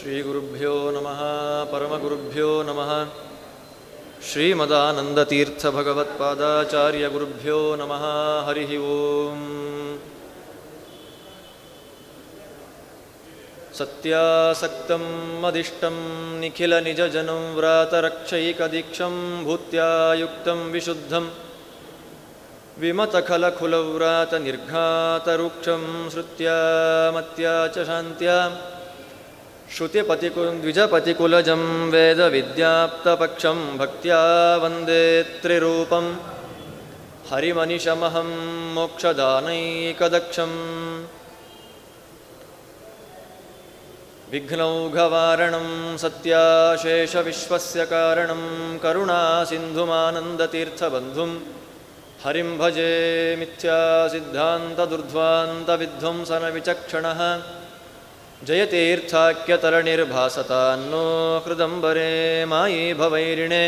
ಶ್ರೀಗುರುಭ್ಯೋ ನಮಃ ಪರಮಗುರುಭ್ಯೋ ನಮಃ ಶ್ರೀಮದಾನಂದತೀರ್ಥಭಗವತ್ಪಾದಾಚಾರ್ಯಗುರುಭ್ಯೋ ನಮಃ ಹರಿ ಓಂ सत्यासक्तं मदिष्टं निखिलनिजजनं व्रातरक्षैकदीक्षं भूत्या युक्तं विशुद्धं विमतखलखुलव्रातनिर्घातरुक्षं श्रुत्या मत्या च शान्त्या श्रुतिपतिकु द्विजपतिकुलजं वेदविद्याप्तपक्षं भक्त्या वन्दे त्रिरूपं हरिमनिशमहं मोक्षदानैकदक्षम् विघ्नौघवारणं सत्याशेषविश्वस्य कारणं करुणासिन्धुमानन्दतीर्थबन्धुं हरिं भजे मिथ्यासिद्धान्तदुर्ध्वान्तविध्वंसनविचक्षणः जयतीर्थाख्यतरणिर्भासतान्नो हृदम्बरे मायी भवैरिणे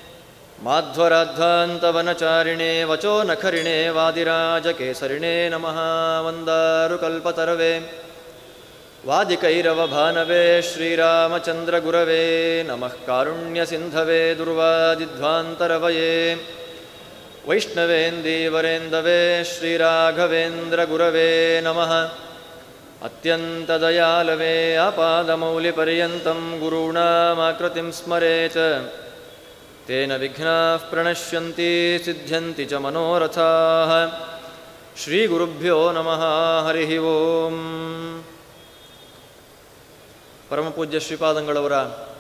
माध्वराध्वान्तवनचारिणे वचो नखरिणे वादिराजकेसरिणे नमः वन्दारुकल्पतरवे वादिकैरवभानवे श्रीरामचन्द्रगुरवे नमः कारुण्यसिन्धवे दुर्वादिध्वान्तरवये वैष्णवेन्दीवरेन्दवे श्रीराघवेन्द्रगुरवे नमः अत्यन्तदयालवे आपादमौलिपर्यन्तं गुरूणामाकृतिं स्मरेत् तेन विघ्नाः प्रणश्यन्ति सिद्ध्यन्ति च मनोरथाः श्रीगुरुभ्यो नमः हरिः ओम् ಪರಮಪೂಜ್ಯ ಶ್ರೀಪಾದಂಗಳವರ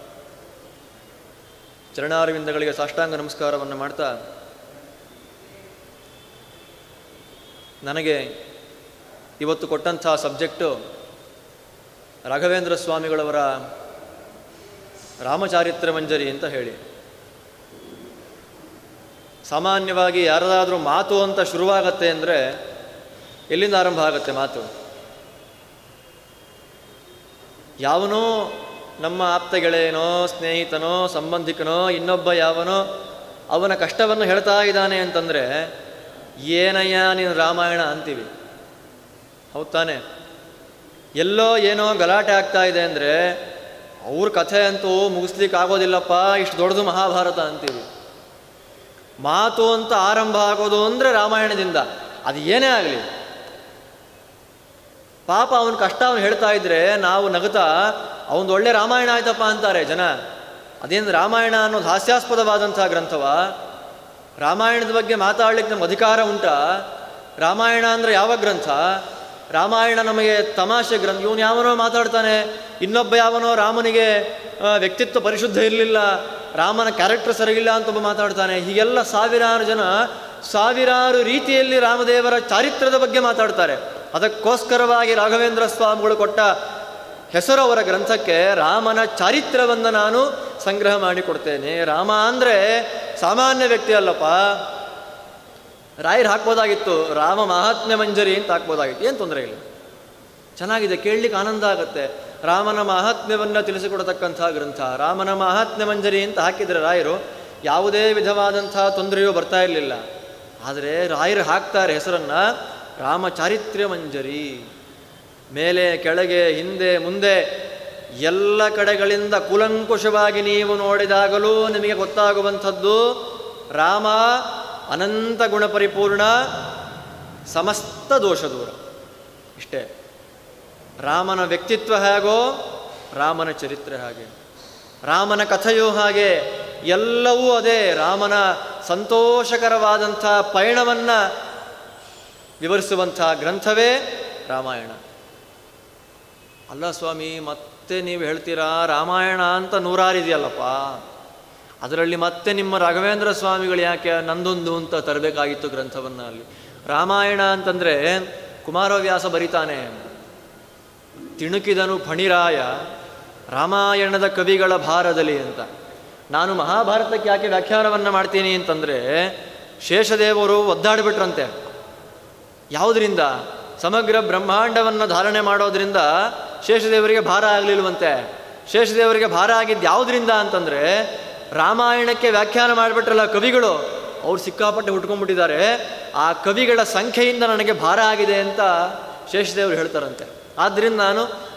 ಚರಣಾರವಿಂದಗಳಿಗೆ ಸಾಷ್ಟಾಂಗ ನಮಸ್ಕಾರವನ್ನು ಮಾಡ್ತಾ ನನಗೆ ಇವತ್ತು ಕೊಟ್ಟಂಥ ಸಬ್ಜೆಕ್ಟು ರಾಘವೇಂದ್ರ ಸ್ವಾಮಿಗಳವರ ರಾಮಚಾರಿತ್ರ ಮಂಜರಿ ಅಂತ ಹೇಳಿ ಸಾಮಾನ್ಯವಾಗಿ ಯಾರದಾದರೂ ಮಾತು ಅಂತ ಶುರುವಾಗತ್ತೆ ಅಂದರೆ ಎಲ್ಲಿಂದ ಆರಂಭ ಆಗುತ್ತೆ ಮಾತು ಯಾವನೋ ನಮ್ಮ ಆಪ್ತ ಗೆಳೆಯನೋ ಸ್ನೇಹಿತನೋ ಸಂಬಂಧಿಕನೋ ಇನ್ನೊಬ್ಬ ಯಾವನೋ ಅವನ ಕಷ್ಟವನ್ನು ಹೇಳ್ತಾ ಇದ್ದಾನೆ ಅಂತಂದರೆ ಏನಯ್ಯ ನೀನು ರಾಮಾಯಣ ಅಂತೀವಿ ಹೌದು ತಾನೆ ಎಲ್ಲೋ ಏನೋ ಗಲಾಟೆ ಆಗ್ತಾ ಇದೆ ಅಂದರೆ ಅವ್ರ ಕಥೆ ಅಂತೂ ಮುಗಿಸ್ಲಿಕ್ಕೆ ಆಗೋದಿಲ್ಲಪ್ಪ ಇಷ್ಟು ದೊಡ್ಡದು ಮಹಾಭಾರತ ಅಂತೀವಿ ಮಾತು ಅಂತ ಆರಂಭ ಆಗೋದು ಅಂದರೆ ರಾಮಾಯಣದಿಂದ ಅದು ಏನೇ ಆಗಲಿ ಪಾಪ ಅವನ ಕಷ್ಟ ಅವನು ಹೇಳ್ತಾ ಇದ್ರೆ ನಾವು ನಗುತ್ತಾ ಅವನದು ಒಳ್ಳೆ ರಾಮಾಯಣ ಆಯ್ತಪ್ಪ ಅಂತಾರೆ ಜನ ಅದೇನು ರಾಮಾಯಣ ಅನ್ನೋದು ಹಾಸ್ಯಾಸ್ಪದವಾದಂಥ ಗ್ರಂಥವ ರಾಮಾಯಣದ ಬಗ್ಗೆ ಮಾತಾಡ್ಲಿಕ್ಕೆ ನಮ್ಗೆ ಅಧಿಕಾರ ಉಂಟಾ ರಾಮಾಯಣ ಅಂದರೆ ಯಾವ ಗ್ರಂಥ ರಾಮಾಯಣ ನಮಗೆ ತಮಾಷೆ ಗ್ರಂಥ ಇವನು ಯಾವನೋ ಮಾತಾಡ್ತಾನೆ ಇನ್ನೊಬ್ಬ ಯಾವನೋ ರಾಮನಿಗೆ ಆ, ವ್ಯಕ್ತಿತ್ವ ಪರಿಶುದ್ಧ ಇರಲಿಲ್ಲ ರಾಮನ ಕ್ಯಾರೆಕ್ಟರ್ ಸರಿಗಿಲ್ಲ ಅಂತ ಒಬ್ಬ ಮಾತಾಡ್ತಾನೆ ಹೀಗೆಲ್ಲ ಸಾವಿರಾರು ಜನ ಸಾವಿರಾರು ರೀತಿಯಲ್ಲಿ ರಾಮದೇವರ ಚಾರಿತ್ರ್ಯದ ಬಗ್ಗೆ ಮಾತಾಡ್ತಾರೆ ಅದಕ್ಕೋಸ್ಕರವಾಗಿ ರಾಘವೇಂದ್ರ ಸ್ವಾಮಿಗಳು ಕೊಟ್ಟ ಹೆಸರು ಅವರ ಗ್ರಂಥಕ್ಕೆ ರಾಮನ ಚಾರಿತ್ರ್ಯವನ್ನು ನಾನು ಸಂಗ್ರಹ ಮಾಡಿಕೊಡ್ತೇನೆ ರಾಮ ಅಂದರೆ ಸಾಮಾನ್ಯ ವ್ಯಕ್ತಿ ಅಲ್ಲಪ್ಪ ರಾಯರು ಹಾಕ್ಬೋದಾಗಿತ್ತು ರಾಮ ಮಹಾತ್ಮ್ಯ ಮಂಜರಿ ಅಂತ ಹಾಕ್ಬೋದಾಗಿತ್ತು ಏನು ತೊಂದರೆ ಇಲ್ಲ ಚೆನ್ನಾಗಿದೆ ಕೇಳಲಿಕ್ಕೆ ಆನಂದ ಆಗುತ್ತೆ ರಾಮನ ಮಹಾತ್ಮ್ಯವನ್ನು ತಿಳಿಸಿಕೊಡತಕ್ಕಂಥ ಗ್ರಂಥ ರಾಮನ ಮಹಾತ್ಮ್ಯ ಮಂಜರಿ ಅಂತ ಹಾಕಿದರೆ ರಾಯರು ಯಾವುದೇ ವಿಧವಾದಂಥ ತೊಂದರೆಯೂ ಬರ್ತಾ ಇರಲಿಲ್ಲ ಆದರೆ ರಾಯರು ಹಾಕ್ತಾರೆ ಹೆಸರನ್ನು ರಾಮಚಾರಿತ್ರ್ಯ ಮಂಜರಿ ಮೇಲೆ ಕೆಳಗೆ ಹಿಂದೆ ಮುಂದೆ ಎಲ್ಲ ಕಡೆಗಳಿಂದ ಕೂಲಂಕುಷವಾಗಿ ನೀವು ನೋಡಿದಾಗಲೂ ನಿಮಗೆ ಗೊತ್ತಾಗುವಂಥದ್ದು ರಾಮ ಅನಂತ ಗುಣಪರಿಪೂರ್ಣ ಸಮಸ್ತ ದೋಷ ದೂರ ಇಷ್ಟೇ ರಾಮನ ವ್ಯಕ್ತಿತ್ವ ಹೇಗೋ ರಾಮನ ಚರಿತ್ರೆ ಹಾಗೆ ರಾಮನ ಕಥೆಯೂ ಹಾಗೆ ಎಲ್ಲವೂ ಅದೇ ರಾಮನ ಸಂತೋಷಕರವಾದಂಥ ಪಯಣವನ್ನು ವಿವರಿಸುವಂಥ ಗ್ರಂಥವೇ ರಾಮಾಯಣ ಅಲ್ಲ ಸ್ವಾಮಿ ಮತ್ತೆ ನೀವು ಹೇಳ್ತೀರಾ ರಾಮಾಯಣ ಅಂತ ನೂರಾರಿದೆಯಲ್ಲಪ್ಪ ಅದರಲ್ಲಿ ಮತ್ತೆ ನಿಮ್ಮ ರಾಘವೇಂದ್ರ ಸ್ವಾಮಿಗಳು ಯಾಕೆ ನಂದೊಂದು ಅಂತ ತರಬೇಕಾಗಿತ್ತು ಗ್ರಂಥವನ್ನು ಅಲ್ಲಿ ರಾಮಾಯಣ ಅಂತಂದರೆ ಕುಮಾರವ್ಯಾಸ ಬರಿತಾನೆ ತಿಣುಕಿದನು ಫಣಿರಾಯ ರಾಮಾಯಣದ ಕವಿಗಳ ಭಾರದಲ್ಲಿ ಅಂತ ನಾನು ಮಹಾಭಾರತಕ್ಕೆ ಯಾಕೆ ವ್ಯಾಖ್ಯಾನವನ್ನು ಮಾಡ್ತೀನಿ ಅಂತಂದರೆ ಶೇಷದೇವರು ಒದ್ದಾಡಿಬಿಟ್ರಂತೆ ಯಾವುದರಿಂದ ಸಮಗ್ರ ಬ್ರಹ್ಮಾಂಡವನ್ನು ಧಾರಣೆ ಮಾಡೋದ್ರಿಂದ ಶೇಷದೇವರಿಗೆ ಭಾರ ಆಗಲಿಲ್ವಂತೆ ಶೇಷದೇವರಿಗೆ ಭಾರ ಆಗಿದ್ದು ಯಾವುದರಿಂದ ಅಂತಂದರೆ ರಾಮಾಯಣಕ್ಕೆ ವ್ಯಾಖ್ಯಾನ ಮಾಡಿಬಿಟ್ರಲ್ಲ ಕವಿಗಳು ಅವ್ರು ಸಿಕ್ಕಾಪಟ್ಟೆ ಹುಟ್ಕೊಂಡ್ಬಿಟ್ಟಿದ್ದಾರೆ ಆ ಕವಿಗಳ ಸಂಖ್ಯೆಯಿಂದ ನನಗೆ ಭಾರ ಆಗಿದೆ ಅಂತ ಶೇಷದೇವರು ಹೇಳ್ತಾರಂತೆ ಆದ್ದರಿಂದ ನಾನು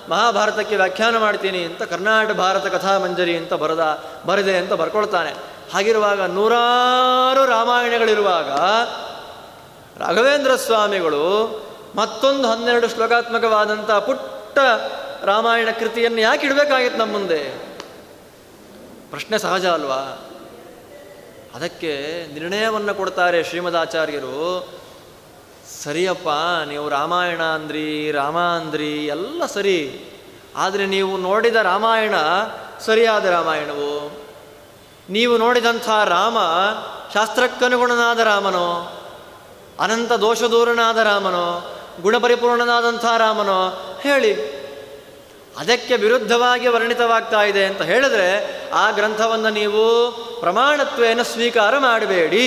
ಮಹಾಭಾರತಕ್ಕೆ ವ್ಯಾಖ್ಯಾನ ಮಾಡ್ತೀನಿ ಅಂತ ಕರ್ನಾಟಕ ಭಾರತ ಕಥಾಮಂಜರಿ ಅಂತ ಬರದ ಬರದೆ ಅಂತ ಬರ್ಕೊಳ್ತಾನೆ ಹಾಗಿರುವಾಗ ನೂರಾರು ರಾಮಾಯಣಗಳಿರುವಾಗ ರಾಘವೇಂದ್ರ ಸ್ವಾಮಿಗಳು ಮತ್ತೊಂದು ಹನ್ನೆರಡು ಶ್ಲೋಕಾತ್ಮಕವಾದಂಥ ಪುಟ್ಟ ರಾಮಾಯಣ ಕೃತಿಯನ್ನು ಯಾಕೆ ಇಡಬೇಕಾಗಿತ್ತು ನಮ್ಮ ಮುಂದೆ ಪ್ರಶ್ನೆ ಸಹಜ ಅಲ್ವಾ ಅದಕ್ಕೆ ನಿರ್ಣಯವನ್ನು ಕೊಡ್ತಾರೆ ಶ್ರೀಮದಾಚಾರ್ಯರು ಸರಿಯಪ್ಪ ನೀವು ರಾಮಾಯಣ ಅಂದ್ರಿ ರಾಮ ಅಂದ್ರಿ ಎಲ್ಲ ಸರಿ ಆದರೆ ನೀವು ನೋಡಿದ ರಾಮಾಯಣ ಸರಿಯಾದ ರಾಮಾಯಣವು ನೀವು ನೋಡಿದಂಥ ರಾಮ ಶಾಸ್ತ್ರಕ್ಕನುಗುಣನಾದ ರಾಮನೋ ಅನಂತ ದೋಷದೂರನಾದ ರಾಮನೋ ಗುಣಪರಿಪೂರ್ಣನಾದಂಥ ರಾಮನೋ ಹೇಳಿ ಅದಕ್ಕೆ ವಿರುದ್ಧವಾಗಿ ವರ್ಣಿತವಾಗ್ತಾ ಇದೆ ಅಂತ ಹೇಳಿದ್ರೆ ಆ ಗ್ರಂಥವನ್ನು ನೀವು ಪ್ರಮಾಣತ್ವೇನ ಸ್ವೀಕಾರ ಮಾಡಬೇಡಿ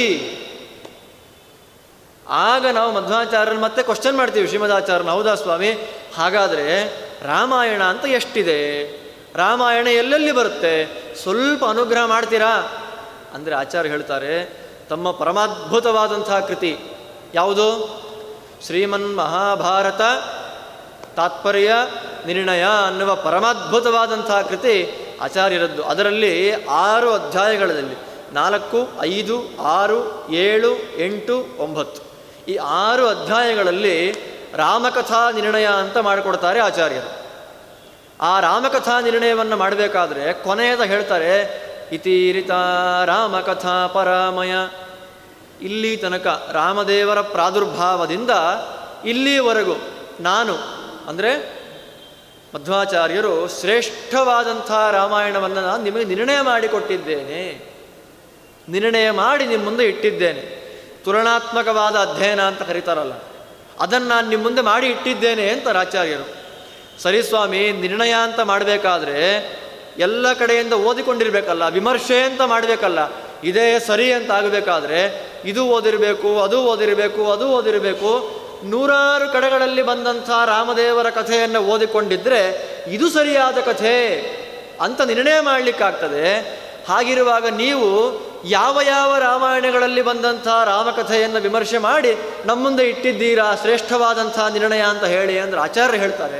ಆಗ ನಾವು ಮಧ್ವಾಚಾರ್ಯನ ಮತ್ತೆ ಕ್ವಶನ್ ಮಾಡ್ತೀವಿ ಶ್ರೀಮದಾಚಾರ್ಯನ ಹೌದಾ ಸ್ವಾಮಿ ಹಾಗಾದರೆ ರಾಮಾಯಣ ಅಂತ ಎಷ್ಟಿದೆ ರಾಮಾಯಣ ಎಲ್ಲೆಲ್ಲಿ ಬರುತ್ತೆ ಸ್ವಲ್ಪ ಅನುಗ್ರಹ ಮಾಡ್ತೀರಾ ಅಂದರೆ ಆಚಾರ್ಯ ಹೇಳ್ತಾರೆ ತಮ್ಮ ಪರಮಾದ್ಭುತವಾದಂಥ ಕೃತಿ ಯಾವುದು ಶ್ರೀಮನ್ ಮಹಾಭಾರತ ತಾತ್ಪರ್ಯ ನಿರ್ಣಯ ಅನ್ನುವ ಪರಮಾದ್ಭುತವಾದಂಥ ಕೃತಿ ಆಚಾರ್ಯರದ್ದು ಅದರಲ್ಲಿ ಆರು ಅಧ್ಯಾಯಗಳಲ್ಲಿ ನಾಲ್ಕು ಐದು ಆರು ಏಳು ಎಂಟು ಒಂಬತ್ತು ಈ ಆರು ಅಧ್ಯಾಯಗಳಲ್ಲಿ ರಾಮಕಥಾ ನಿರ್ಣಯ ಅಂತ ಮಾಡಿಕೊಡ್ತಾರೆ ಆಚಾರ್ಯರು ಆ ರಾಮಕಥಾ ನಿರ್ಣಯವನ್ನು ಮಾಡಬೇಕಾದ್ರೆ ಕೊನೆಯದ ಹೇಳ್ತಾರೆ ಇತೀರಿತ ರಾಮಕಥಾ ಪರಾಮಯ ಇಲ್ಲಿ ತನಕ ರಾಮದೇವರ ಪ್ರಾದುರ್ಭಾವದಿಂದ ಇಲ್ಲಿವರೆಗೂ ನಾನು ಅಂದರೆ ಮಧ್ವಾಚಾರ್ಯರು ಶ್ರೇಷ್ಠವಾದಂಥ ರಾಮಾಯಣವನ್ನು ನಾನು ನಿಮಗೆ ನಿರ್ಣಯ ಮಾಡಿಕೊಟ್ಟಿದ್ದೇನೆ ನಿರ್ಣಯ ಮಾಡಿ ನಿಮ್ಮ ಮುಂದೆ ಇಟ್ಟಿದ್ದೇನೆ ತುಲನಾತ್ಮಕವಾದ ಅಧ್ಯಯನ ಅಂತ ಕರೀತಾರಲ್ಲ ಅದನ್ನು ನಾನು ನಿಮ್ಮ ಮುಂದೆ ಮಾಡಿ ಇಟ್ಟಿದ್ದೇನೆ ಅಂತ ಆಚಾರ್ಯರು ಸರಿ ಸ್ವಾಮಿ ನಿರ್ಣಯ ಅಂತ ಮಾಡಬೇಕಾದ್ರೆ ಎಲ್ಲ ಕಡೆಯಿಂದ ಓದಿಕೊಂಡಿರ್ಬೇಕಲ್ಲ ವಿಮರ್ಶೆ ಅಂತ ಮಾಡಬೇಕಲ್ಲ ಇದೇ ಸರಿ ಅಂತ ಆಗಬೇಕಾದ್ರೆ ಇದು ಓದಿರಬೇಕು ಅದು ಓದಿರಬೇಕು ಅದು ಓದಿರಬೇಕು ನೂರಾರು ಕಡೆಗಳಲ್ಲಿ ಬಂದಂಥ ರಾಮದೇವರ ಕಥೆಯನ್ನು ಓದಿಕೊಂಡಿದ್ದರೆ ಇದು ಸರಿಯಾದ ಕಥೆ ಅಂತ ನಿರ್ಣಯ ಮಾಡಲಿಕ್ಕಾಗ್ತದೆ ಹಾಗಿರುವಾಗ ನೀವು ಯಾವ ಯಾವ ರಾಮಾಯಣಗಳಲ್ಲಿ ಬಂದಂಥ ರಾಮಕಥೆಯನ್ನು ವಿಮರ್ಶೆ ಮಾಡಿ ನಮ್ಮ ಮುಂದೆ ಇಟ್ಟಿದ್ದೀರಾ ಶ್ರೇಷ್ಠವಾದಂಥ ನಿರ್ಣಯ ಅಂತ ಹೇಳಿ ಅಂದ್ರೆ ಆಚಾರ್ಯ ಹೇಳ್ತಾರೆ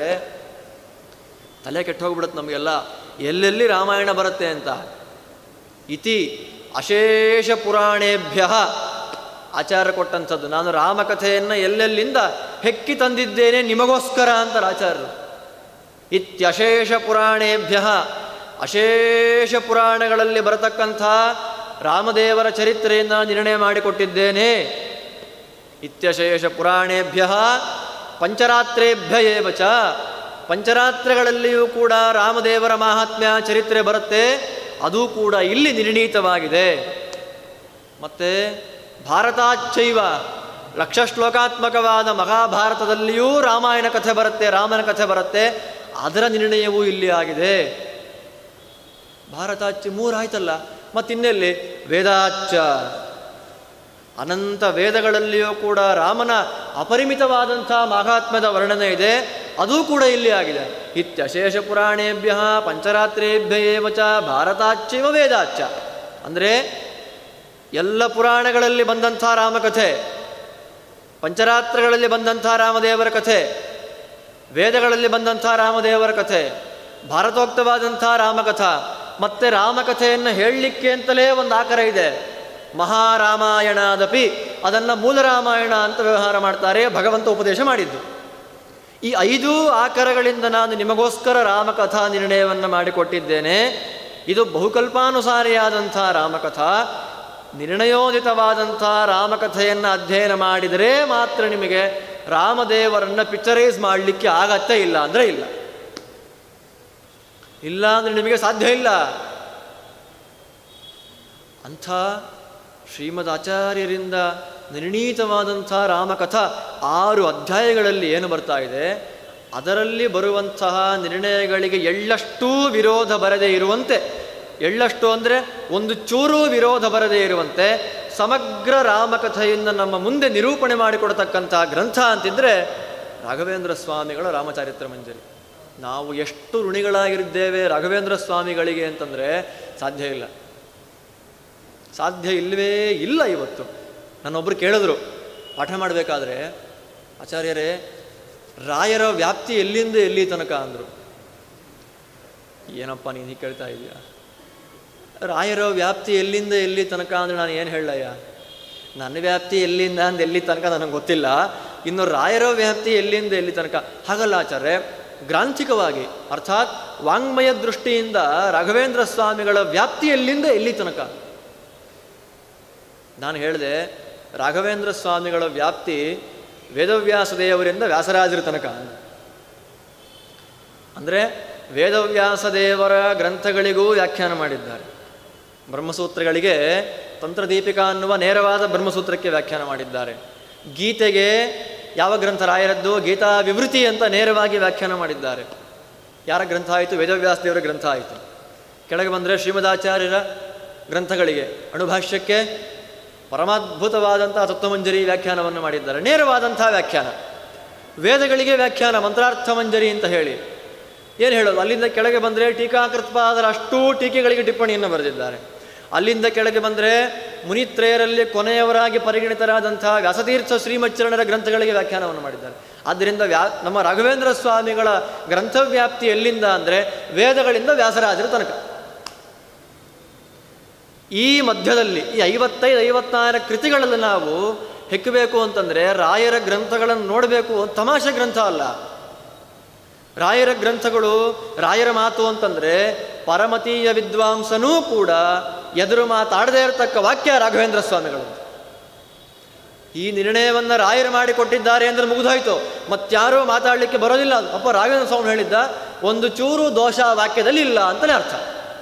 ತಲೆ ಕೆಟ್ಟು ಹೋಗ್ಬಿಡುತ್ತೆ ನಮಗೆಲ್ಲ ಎಲ್ಲೆಲ್ಲಿ ರಾಮಾಯಣ ಬರುತ್ತೆ ಅಂತ ಇತಿ ಅಶೇಷ ಪುರಾಣೇಭ್ಯ ಆಚಾರ್ಯ ಕೊಟ್ಟಂಥದ್ದು ನಾನು ರಾಮಕಥೆಯನ್ನು ಎಲ್ಲೆಲ್ಲಿಂದ ಹೆಕ್ಕಿ ತಂದಿದ್ದೇನೆ ನಿಮಗೋಸ್ಕರ ಅಂತಾರೆ ಆಚಾರ್ಯರು ಇತ್ಯಶೇಷ ಪುರಾಣೇಭ್ಯ ಅಶೇಷ ಪುರಾಣಗಳಲ್ಲಿ ಬರತಕ್ಕಂಥ ರಾಮದೇವರ ಚರಿತ್ರೆಯನ್ನು ನಿರ್ಣಯ ಮಾಡಿಕೊಟ್ಟಿದ್ದೇನೆ ಇತ್ಯಶೇಷ ಪುರಾಣೇಭ್ಯ ಪಂಚರಾತ್ರೇಭ್ಯ ಏವ ಚ ಪಂಚರಾತ್ರಗಳಲ್ಲಿಯೂ ಕೂಡ ರಾಮದೇವರ ಮಾಹಾತ್ಮ್ಯ ಚರಿತ್ರೆ ಬರುತ್ತೆ ಅದು ಕೂಡ ಇಲ್ಲಿ ನಿರ್ಣೀತವಾಗಿದೆ ಮತ್ತು ಭಾರತಾಚೈವ ಲಕ್ಷ ಶ್ಲೋಕಾತ್ಮಕವಾದ ಮಹಾಭಾರತದಲ್ಲಿಯೂ ರಾಮಾಯಣ ಕಥೆ ಬರುತ್ತೆ ರಾಮನ ಕಥೆ ಬರುತ್ತೆ ಅದರ ನಿರ್ಣಯವೂ ಇಲ್ಲಿ ಆಗಿದೆ ಭಾರತಾಚ ಮೂರಾಯ್ತಲ್ಲ ಮತ್ತಿನ್ನೆಲ್ಲಿ ವೇದಾಚ ಅನಂತ ವೇದಗಳಲ್ಲಿಯೂ ಕೂಡ ರಾಮನ ಅಪರಿಮಿತವಾದಂಥ ಮಹಾತ್ಮದ ವರ್ಣನೆ ಇದೆ ಅದೂ ಕೂಡ ಇಲ್ಲಿ ಆಗಿದೆ ಇತ್ಯಶೇಷ ಪುರಾಣೇಭ್ಯ ಪಂಚರಾತ್ರೇಭ್ಯ ಏವ ಚ ಭಾರತಾಚ್ಯವ ವೇದಾಚ್ಚ ಅಂದರೆ ಎಲ್ಲ ಪುರಾಣಗಳಲ್ಲಿ ಬಂದಂಥ ರಾಮಕಥೆ ಪಂಚರಾತ್ರಗಳಲ್ಲಿ ಬಂದಂಥ ರಾಮದೇವರ ಕಥೆ ವೇದಗಳಲ್ಲಿ ಬಂದಂಥ ರಾಮದೇವರ ಕಥೆ ಭಾರತೋಕ್ತವಾದಂಥ ರಾಮಕಥಾ ಮತ್ತೆ ರಾಮಕಥೆಯನ್ನು ಹೇಳಲಿಕ್ಕೆ ಅಂತಲೇ ಒಂದು ಆಕರ ಇದೆ ಮಹಾರಾಮಾಯಣಾದಪಿ ಅದನ್ನು ಮೂಲ ರಾಮಾಯಣ ಅಂತ ವ್ಯವಹಾರ ಮಾಡ್ತಾರೆ ಭಗವಂತ ಉಪದೇಶ ಮಾಡಿದ್ದು ಈ ಐದು ಆಕರಗಳಿಂದ ನಾನು ನಿಮಗೋಸ್ಕರ ರಾಮಕಥಾ ನಿರ್ಣಯವನ್ನು ಮಾಡಿಕೊಟ್ಟಿದ್ದೇನೆ ಇದು ಬಹುಕಲ್ಪಾನುಸಾರಿಯಾದಂಥ ರಾಮಕಥಾ ನಿರ್ಣಯೋದಿತವಾದಂಥ ರಾಮಕಥೆಯನ್ನು ಅಧ್ಯಯನ ಮಾಡಿದರೆ ಮಾತ್ರ ನಿಮಗೆ ರಾಮದೇವರನ್ನು ಪಿಕ್ಚರೈಸ್ ಮಾಡಲಿಕ್ಕೆ ಆಗತ್ತೇ ಇಲ್ಲ ಅಂದರೆ ಇಲ್ಲ ಇಲ್ಲ ಅಂದರೆ ನಿಮಗೆ ಸಾಧ್ಯ ಇಲ್ಲ ಅಂಥ ಶ್ರೀಮದ್ ಆಚಾರ್ಯರಿಂದ ನಿರ್ಣೀತವಾದಂಥ ರಾಮಕಥಾ ಆರು ಅಧ್ಯಾಯಗಳಲ್ಲಿ ಏನು ಬರ್ತಾ ಇದೆ ಅದರಲ್ಲಿ ಬರುವಂತಹ ನಿರ್ಣಯಗಳಿಗೆ ಎಳ್ಳಷ್ಟೂ ವಿರೋಧ ಬರದೇ ಇರುವಂತೆ ಎಳ್ಳಷ್ಟು ಅಂದರೆ ಒಂದು ಚೂರು ವಿರೋಧ ಬರದೇ ಇರುವಂತೆ ಸಮಗ್ರ ರಾಮಕಥೆಯನ್ನು ನಮ್ಮ ಮುಂದೆ ನಿರೂಪಣೆ ಮಾಡಿಕೊಡ್ತಕ್ಕಂಥ ಗ್ರಂಥ ಅಂತಿದ್ರೆ ರಾಘವೇಂದ್ರ ಸ್ವಾಮಿಗಳ ರಾಮಚಾರಿತ್ರ ಮಂಜರಿ ನಾವು ಎಷ್ಟು ಋಣಿಗಳಾಗಿದ್ದೇವೆ ರಾಘವೇಂದ್ರ ಸ್ವಾಮಿಗಳಿಗೆ ಅಂತಂದರೆ ಸಾಧ್ಯ ಇಲ್ಲ ಸಾಧ್ಯ ಇಲ್ಲವೇ ಇಲ್ಲ ಇವತ್ತು ನನ್ನೊಬ್ಬರು ಕೇಳಿದ್ರು ಪಾಠ ಮಾಡಬೇಕಾದ್ರೆ ಆಚಾರ್ಯರೇ ರಾಯರ ವ್ಯಾಪ್ತಿ ಎಲ್ಲಿಂದ ಎಲ್ಲಿ ತನಕ ಅಂದರು ಏನಪ್ಪ ನೀನು ಹೀಗೆ ಕೇಳ್ತಾ ಇದೀಯಾ ರಾಯರ ವ್ಯಾಪ್ತಿ ಎಲ್ಲಿಂದ ಎಲ್ಲಿ ತನಕ ಅಂದರೆ ನಾನು ಏನು ಹೇಳಯ್ಯ ನನ್ನ ವ್ಯಾಪ್ತಿ ಎಲ್ಲಿಂದ ಅಂದ ಎಲ್ಲಿ ತನಕ ನನಗೆ ಗೊತ್ತಿಲ್ಲ ಇನ್ನು ರಾಯರ ವ್ಯಾಪ್ತಿ ಎಲ್ಲಿಂದ ಎಲ್ಲಿ ತನಕ ಹಾಗಲ್ಲ ಆಚಾರ್ಯ ಗ್ರಾಂಥಿಕವಾಗಿ ಅರ್ಥಾತ್ ವಾಂಗ್ಮಯ ದೃಷ್ಟಿಯಿಂದ ರಾಘವೇಂದ್ರ ಸ್ವಾಮಿಗಳ ವ್ಯಾಪ್ತಿ ಎಲ್ಲಿಂದ ಎಲ್ಲಿ ತನಕ ನಾನು ಹೇಳಿದೆ ರಾಘವೇಂದ್ರ ಸ್ವಾಮಿಗಳ ವ್ಯಾಪ್ತಿ ವೇದವ್ಯಾಸ ದೇವರಿಂದ ವ್ಯಾಸರಾಜರ ತನಕ ಅಂದರೆ ವೇದವ್ಯಾಸ ದೇವರ ಗ್ರಂಥಗಳಿಗೂ ವ್ಯಾಖ್ಯಾನ ಮಾಡಿದ್ದಾರೆ ಬ್ರಹ್ಮಸೂತ್ರಗಳಿಗೆ ತಂತ್ರದೀಪಿಕಾ ಅನ್ನುವ ನೇರವಾದ ಬ್ರಹ್ಮಸೂತ್ರಕ್ಕೆ ವ್ಯಾಖ್ಯಾನ ಮಾಡಿದ್ದಾರೆ ಗೀತೆಗೆ ಯಾವ ಗ್ರಂಥ ರಾಯರದ್ದು ಗೀತಾ ವಿವೃತಿ ಅಂತ ನೇರವಾಗಿ ವ್ಯಾಖ್ಯಾನ ಮಾಡಿದ್ದಾರೆ ಯಾರ ಗ್ರಂಥ ಆಯಿತು ವೇದವ್ಯಾಸ ದೇವರ ಗ್ರಂಥ ಆಯಿತು ಕೆಳಗೆ ಬಂದರೆ ಶ್ರೀಮದಾಚಾರ್ಯರ ಗ್ರಂಥಗಳಿಗೆ ಅಣುಭಾಷ್ಯಕ್ಕೆ ಪರಮಾದ್ಭುತವಾದಂಥ ತತ್ವಮಂಜರಿ ವ್ಯಾಖ್ಯಾನವನ್ನು ಮಾಡಿದ್ದಾರೆ ನೇರವಾದಂಥ ವ್ಯಾಖ್ಯಾನ ವೇದಗಳಿಗೆ ವ್ಯಾಖ್ಯಾನ ಮಂತ್ರಾರ್ಥ ಮಂಜರಿ ಅಂತ ಹೇಳಿ ಏನು ಹೇಳೋದು ಅಲ್ಲಿಂದ ಕೆಳಗೆ ಬಂದರೆ ಟೀಕಾಕೃತ್ಪಾದರ ಅಷ್ಟೂ ಟೀಕೆಗಳಿಗೆ ಟಿಪ್ಪಣಿಯನ್ನು ಬರೆದಿದ್ದಾರೆ ಅಲ್ಲಿಂದ ಕೆಳಗೆ ಬಂದರೆ ಮುನಿತ್ರಯರಲ್ಲಿ ಕೊನೆಯವರಾಗಿ ಪರಿಗಣಿತರಾದಂಥ ವ್ಯಾಸತೀರ್ಥ ಶ್ರೀಮಚ್ಚರಣರ ಗ್ರಂಥಗಳಿಗೆ ವ್ಯಾಖ್ಯಾನವನ್ನು ಮಾಡಿದ್ದಾರೆ ಆದ್ದರಿಂದ ವ್ಯಾ ನಮ್ಮ ರಾಘವೇಂದ್ರ ಸ್ವಾಮಿಗಳ ಗ್ರಂಥವ್ಯಾಪ್ತಿ ಎಲ್ಲಿಂದ ಅಂದರೆ ವೇದಗಳಿಂದ ವ್ಯಾಸರಾಜರ ತನಕ ಈ ಮಧ್ಯದಲ್ಲಿ ಈ ಐವತ್ತೈದು ಐವತ್ತಾರು ಕೃತಿಗಳಲ್ಲಿ ನಾವು ಹೆಕ್ಕಬೇಕು ಅಂತಂದರೆ ರಾಯರ ಗ್ರಂಥಗಳನ್ನು ನೋಡಬೇಕು ತಮಾಷೆ ಗ್ರಂಥ ಅಲ್ಲ ರಾಯರ ಗ್ರಂಥಗಳು ರಾಯರ ಮಾತು ಅಂತಂದರೆ ಪರಮತೀಯ ವಿದ್ವಾಂಸನೂ ಕೂಡ ಎದುರು ಮಾತಾಡದೇ ಇರತಕ್ಕ ವಾಕ್ಯ ರಾಘವೇಂದ್ರ ಸ್ವಾಮಿಗಳು ಈ ನಿರ್ಣಯವನ್ನು ರಾಯರು ಮಾಡಿಕೊಟ್ಟಿದ್ದಾರೆ ಅಂದರೆ ಮುಗಿದೋಯ್ತು ಮತ್ತಾರೂ ಮಾತಾಡಲಿಕ್ಕೆ ಬರೋದಿಲ್ಲ ಅಪ್ಪ ರಾಘವೇಂದ್ರ ಸ್ವಾಮಿ ಹೇಳಿದ್ದ ಒಂದು ಚೂರು ದೋಷ ಆ ವಾಕ್ಯದಲ್ಲಿ ಇಲ್ಲ ಅಂತಲೇ ಅರ್ಥ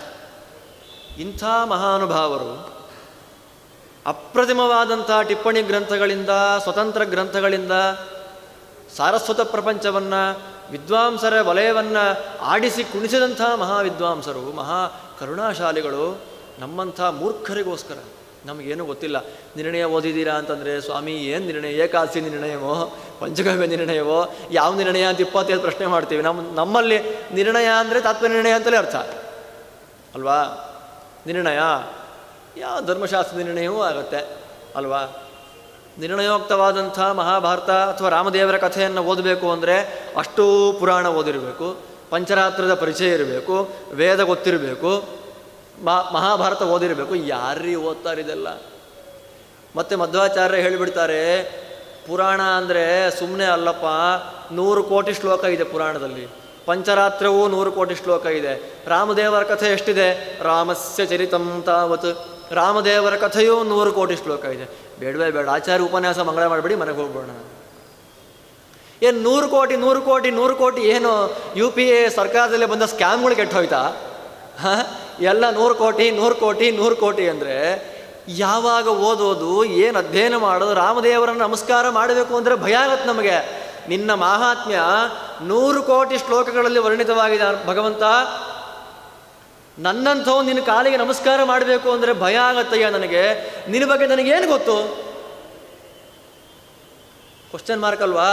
ಇಂಥ ಮಹಾನುಭಾವರು ಅಪ್ರತಿಮವಾದಂಥ ಟಿಪ್ಪಣಿ ಗ್ರಂಥಗಳಿಂದ ಸ್ವತಂತ್ರ ಗ್ರಂಥಗಳಿಂದ ಸಾರಸ್ವತ ಪ್ರಪಂಚವನ್ನು ವಿದ್ವಾಂಸರ ವಲಯವನ್ನು ಆಡಿಸಿ ಕುಣಿಸಿದಂಥ ಮಹಾವಿದ್ವಾಂಸರು ಮಹಾ ಕರುಣಾಶಾಲಿಗಳು ನಮ್ಮಂಥ ಮೂರ್ಖರಿಗೋಸ್ಕರ ನಮಗೇನು ಗೊತ್ತಿಲ್ಲ ನಿರ್ಣಯ ಓದಿದ್ದೀರಾ ಅಂತಂದರೆ ಸ್ವಾಮಿ ಏನು ನಿರ್ಣಯ ಏಕಾದಶಿ ನಿರ್ಣಯವೋ ಪಂಚಗವ್ಯ ನಿರ್ಣಯವೋ ಯಾವ ನಿರ್ಣಯ ಅಂತ ಇಪ್ಪತ್ತೈದು ಪ್ರಶ್ನೆ ಮಾಡ್ತೀವಿ ನಮ್ಮ ನಮ್ಮಲ್ಲಿ ನಿರ್ಣಯ ಅಂದರೆ ತಾತ್ವ ನಿರ್ಣಯ ಅಂತಲೇ ಅರ್ಥ ಅಲ್ವಾ ನಿರ್ಣಯ ಯಾವ ಧರ್ಮಶಾಸ್ತ್ರ ನಿರ್ಣಯವೂ ಆಗುತ್ತೆ ಅಲ್ವಾ ನಿರ್ಣಯೋಕ್ತವಾದಂಥ ಮಹಾಭಾರತ ಅಥವಾ ರಾಮದೇವರ ಕಥೆಯನ್ನು ಓದಬೇಕು ಅಂದರೆ ಅಷ್ಟೂ ಪುರಾಣ ಓದಿರಬೇಕು ಪಂಚರಾತ್ರದ ಪರಿಚಯ ಇರಬೇಕು ವೇದ ಗೊತ್ತಿರಬೇಕು ಮಾ ಮಹಾಭಾರತ ಓದಿರಬೇಕು ಯಾರೀ ಓದ್ತಾರೆ ಇದೆಲ್ಲ ಮತ್ತು ಮಧ್ವಾಚಾರ್ಯ ಹೇಳಿಬಿಡ್ತಾರೆ ಪುರಾಣ ಅಂದರೆ ಸುಮ್ಮನೆ ಅಲ್ಲಪ್ಪ ನೂರು ಕೋಟಿ ಶ್ಲೋಕ ಇದೆ ಪುರಾಣದಲ್ಲಿ ಪಂಚರಾತ್ರವೂ ನೂರು ಕೋಟಿ ಶ್ಲೋಕ ಇದೆ ರಾಮದೇವರ ಕಥೆ ಎಷ್ಟಿದೆ ರಾಮಸ್ಯ ಚರಿತಂ ತಾವತ್ ರಾಮದೇವರ ಕಥೆಯೂ ನೂರು ಕೋಟಿ ಶ್ಲೋಕ ಇದೆ ಬೇಡವೇ ಬೇಡ ಆಚಾರ್ಯ ಉಪನ್ಯಾಸ ಮಂಗಳ ಮಾಡಬೇಡಿ ಮನೆಗೆ ಹೋಗ್ಬೋಣ ಏನು ನೂರು ಕೋಟಿ ನೂರು ಕೋಟಿ ನೂರು ಕೋಟಿ ಏನು ಯು ಪಿ ಎ ಸರ್ಕಾರದಲ್ಲೇ ಬಂದ ಸ್ಕ್ಯಾಮ್ಗಳು ಕೆಟ್ಟು ಹೋಯ್ತಾ ಹಾಂ ಎಲ್ಲ ನೂರು ಕೋಟಿ ನೂರು ಕೋಟಿ ನೂರು ಕೋಟಿ ಅಂದರೆ ಯಾವಾಗ ಓದೋದು ಏನು ಅಧ್ಯಯನ ಮಾಡೋದು ರಾಮದೇವರನ್ನು ನಮಸ್ಕಾರ ಮಾಡಬೇಕು ಅಂದರೆ ಭಯ ಆಗತ್ತೆ ನಮಗೆ ನಿನ್ನ ಮಾಹಾತ್ಮ್ಯ ನೂರು ಕೋಟಿ ಶ್ಲೋಕಗಳಲ್ಲಿ ವರ್ಣಿತವಾಗಿದೆ ಭಗವಂತ ನನ್ನಂಥವು ನಿನ್ನ ಕಾಲಿಗೆ ನಮಸ್ಕಾರ ಮಾಡಬೇಕು ಅಂದರೆ ಭಯ ಆಗತ್ತಯ್ಯ ನನಗೆ ನಿನ್ನ ಬಗ್ಗೆ ನನಗೇನು ಗೊತ್ತು ಕ್ವಶನ್ ಮಾರ್ಕ್ ಅಲ್ವಾ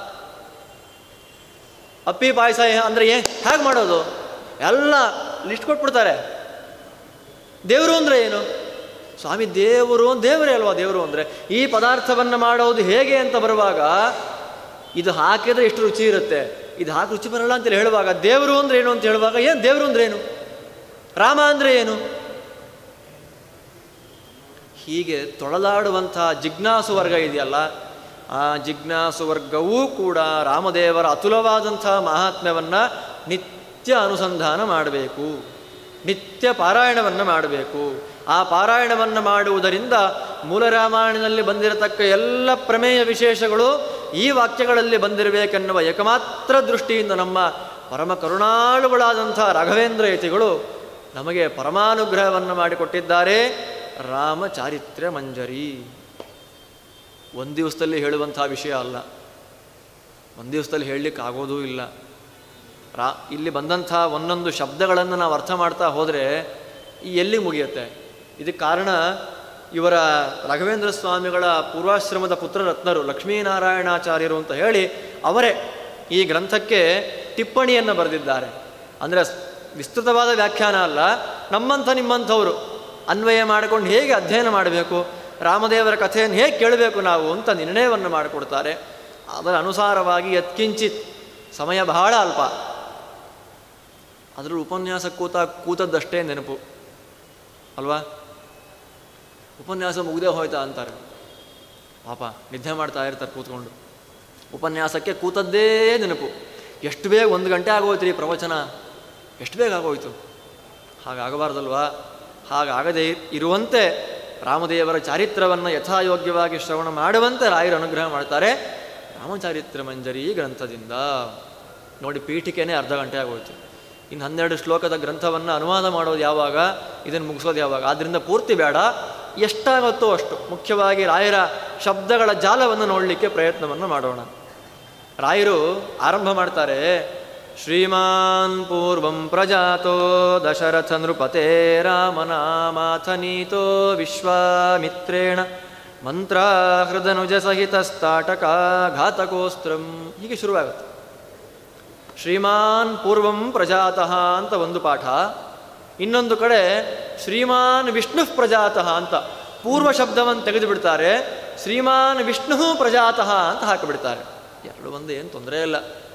ಅಪ್ಪಿ ಪಾಯಸ ಅಂದರೆ ಏ ಹೇಗೆ ಮಾಡೋದು ಎಲ್ಲ ಲಿಸ್ಟ್ ಕೊಟ್ಬಿಡ್ತಾರೆ ದೇವರು ಅಂದರೆ ಏನು ಸ್ವಾಮಿ ದೇವರು ದೇವರೇ ಅಲ್ವಾ ದೇವರು ಅಂದರೆ ಈ ಪದಾರ್ಥವನ್ನು ಮಾಡೋದು ಹೇಗೆ ಅಂತ ಬರುವಾಗ ಇದು ಹಾಕಿದ್ರೆ ಎಷ್ಟು ರುಚಿ ಇರುತ್ತೆ ಇದು ಹಾಕಿ ರುಚಿ ಬರಲ್ಲ ಅಂತೇಳಿ ಹೇಳುವಾಗ ದೇವರು ಅಂದ್ರೆ ಏನು ಅಂತ ಹೇಳುವಾಗ ಏನು ದೇವರು ಅಂದ್ರೆ ಏನು ರಾಮ ಅಂದರೆ ಏನು ಹೀಗೆ ತೊಳಲಾಡುವಂಥ ಜಿಜ್ಞಾಸು ವರ್ಗ ಇದೆಯಲ್ಲ ಆ ಜಿಜ್ಞಾಸು ವರ್ಗವೂ ಕೂಡ ರಾಮದೇವರ ಅತುಲವಾದಂಥ ಮಹಾತ್ಮ್ಯವನ್ನು ನಿತ್ಯ ಅನುಸಂಧಾನ ಮಾಡಬೇಕು ನಿತ್ಯ ಪಾರಾಯಣವನ್ನು ಮಾಡಬೇಕು ಆ ಪಾರಾಯಣವನ್ನು ಮಾಡುವುದರಿಂದ ಮೂಲ ರಾಮಾಯಣದಲ್ಲಿ ಬಂದಿರತಕ್ಕ ಎಲ್ಲ ಪ್ರಮೇಯ ವಿಶೇಷಗಳು ಈ ವಾಕ್ಯಗಳಲ್ಲಿ ಬಂದಿರಬೇಕೆನ್ನುವ ಏಕಮಾತ್ರ ದೃಷ್ಟಿಯಿಂದ ನಮ್ಮ ಪರಮ ಕರುಣಾಳುಗಳಾದಂಥ ರಾಘವೇಂದ್ರ ಯತಿಗಳು ನಮಗೆ ಪರಮಾನುಗ್ರಹವನ್ನು ಮಾಡಿಕೊಟ್ಟಿದ್ದಾರೆ ರಾಮ ಚಾರಿತ್ರ್ಯ ಮಂಜರಿ ಒಂದು ದಿವಸದಲ್ಲಿ ಹೇಳುವಂಥ ವಿಷಯ ಅಲ್ಲ ಒಂದು ದಿವಸದಲ್ಲಿ ಹೇಳಲಿಕ್ಕೆ ಆಗೋದೂ ಇಲ್ಲ ರಾ ಇಲ್ಲಿ ಬಂದಂಥ ಒಂದೊಂದು ಶಬ್ದಗಳನ್ನು ನಾವು ಅರ್ಥ ಮಾಡ್ತಾ ಹೋದರೆ ಈ ಎಲ್ಲಿ ಮುಗಿಯುತ್ತೆ ಇದಕ್ಕೆ ಕಾರಣ ಇವರ ರಾಘವೇಂದ್ರ ಸ್ವಾಮಿಗಳ ಪೂರ್ವಾಶ್ರಮದ ಪುತ್ರರತ್ನರು ಲಕ್ಷ್ಮೀನಾರಾಯಣಾಚಾರ್ಯರು ಅಂತ ಹೇಳಿ ಅವರೇ ಈ ಗ್ರಂಥಕ್ಕೆ ಟಿಪ್ಪಣಿಯನ್ನು ಬರೆದಿದ್ದಾರೆ ಅಂದರೆ ವಿಸ್ತೃತವಾದ ವ್ಯಾಖ್ಯಾನ ಅಲ್ಲ ನಮ್ಮಂಥ ನಿಮ್ಮಂಥವರು ಅನ್ವಯ ಮಾಡಿಕೊಂಡು ಹೇಗೆ ಅಧ್ಯಯನ ಮಾಡಬೇಕು ರಾಮದೇವರ ಕಥೆಯನ್ನು ಹೇಗೆ ಕೇಳಬೇಕು ನಾವು ಅಂತ ನಿರ್ಣಯವನ್ನು ಮಾಡಿಕೊಡ್ತಾರೆ ಅದರ ಅನುಸಾರವಾಗಿ ಯತ್ಕಿಂಚಿತ್ ಸಮಯ ಬಹಳ ಅಲ್ಪ ಅದರಲ್ಲಿ ಉಪನ್ಯಾಸ ಕೂತ ಕೂತದ್ದಷ್ಟೇ ನೆನಪು ಅಲ್ವಾ ಉಪನ್ಯಾಸ ಮುಗ್ದೇ ಹೋಯ್ತಾ ಅಂತಾರೆ ಪಾಪ ನಿದ್ದೆ ಮಾಡ್ತಾ ಇರ್ತಾರೆ ಕೂತ್ಕೊಂಡು ಉಪನ್ಯಾಸಕ್ಕೆ ಕೂತದ್ದೇ ನೆನಪು ಎಷ್ಟು ಬೇಗ ಒಂದು ಗಂಟೆ ಆಗೋಯ್ತು ರೀ ಪ್ರವಚನ ಎಷ್ಟು ಬೇಗ ಆಗೋಯ್ತು ಹಾಗಾಗಬಾರ್ದಲ್ವಾ ಹಾಗಾಗದೇ ಇರುವಂತೆ ರಾಮದೇವರ ಚಾರಿತ್ರವನ್ನು ಯಥಾಯೋಗ್ಯವಾಗಿ ಶ್ರವಣ ಮಾಡುವಂತೆ ರಾಯರು ಅನುಗ್ರಹ ಮಾಡ್ತಾರೆ ರಾಮಚಾರಿತ್ರ ಮಂಜರಿ ಗ್ರಂಥದಿಂದ ನೋಡಿ ಪೀಠಿಕೆನೇ ಅರ್ಧ ಗಂಟೆ ಆಗೋಯ್ತು ಇನ್ನು ಹನ್ನೆರಡು ಶ್ಲೋಕದ ಗ್ರಂಥವನ್ನು ಅನುವಾದ ಮಾಡೋದು ಯಾವಾಗ ಇದನ್ನು ಮುಗಿಸೋದು ಯಾವಾಗ ಆದ್ದರಿಂದ ಪೂರ್ತಿ ಬೇಡ ಎಷ್ಟಾಗುತ್ತೋ ಅಷ್ಟು ಮುಖ್ಯವಾಗಿ ರಾಯರ ಶಬ್ದಗಳ ಜಾಲವನ್ನು ನೋಡಲಿಕ್ಕೆ ಪ್ರಯತ್ನವನ್ನು ಮಾಡೋಣ ರಾಯರು ಆರಂಭ ಮಾಡ್ತಾರೆ ಶ್ರೀಮಾನ್ ಪೂರ್ವಂ ಪ್ರಜಾತೋ ದಶರಥ ನೃಪತೆ ರಾಮನಾಮಾಥನೀತೋ ವಿಶ್ವಾಮಿತ್ರೇಣ ಮಂತ್ರಾಹೃದನುಜ ಸಹಿತ ಸ್ತಾಟಕ ಘಾತಕೋಸ್ತ್ರಂ ಹೀಗೆ ಶುರುವಾಗುತ್ತೆ ಶ್ರೀಮಾನ್ ಪೂರ್ವಂ ಪ್ರಜಾತಃ ಅಂತ ಒಂದು ಪಾಠ ಇನ್ನೊಂದು ಕಡೆ ಶ್ರೀಮಾನ್ ವಿಷ್ಣು ಪ್ರಜಾತಃ ಅಂತ ಪೂರ್ವ ಶಬ್ದವನ್ನು ತೆಗೆದು ಬಿಡ್ತಾರೆ ಶ್ರೀಮಾನ್ ವಿಷ್ಣು ಪ್ರಜಾತಃ ಅಂತ ಹಾಕಿಬಿಡ್ತಾರೆ ಎರಡು ಒಂದು ಏನು ತೊಂದರೆ ಇಲ್ಲ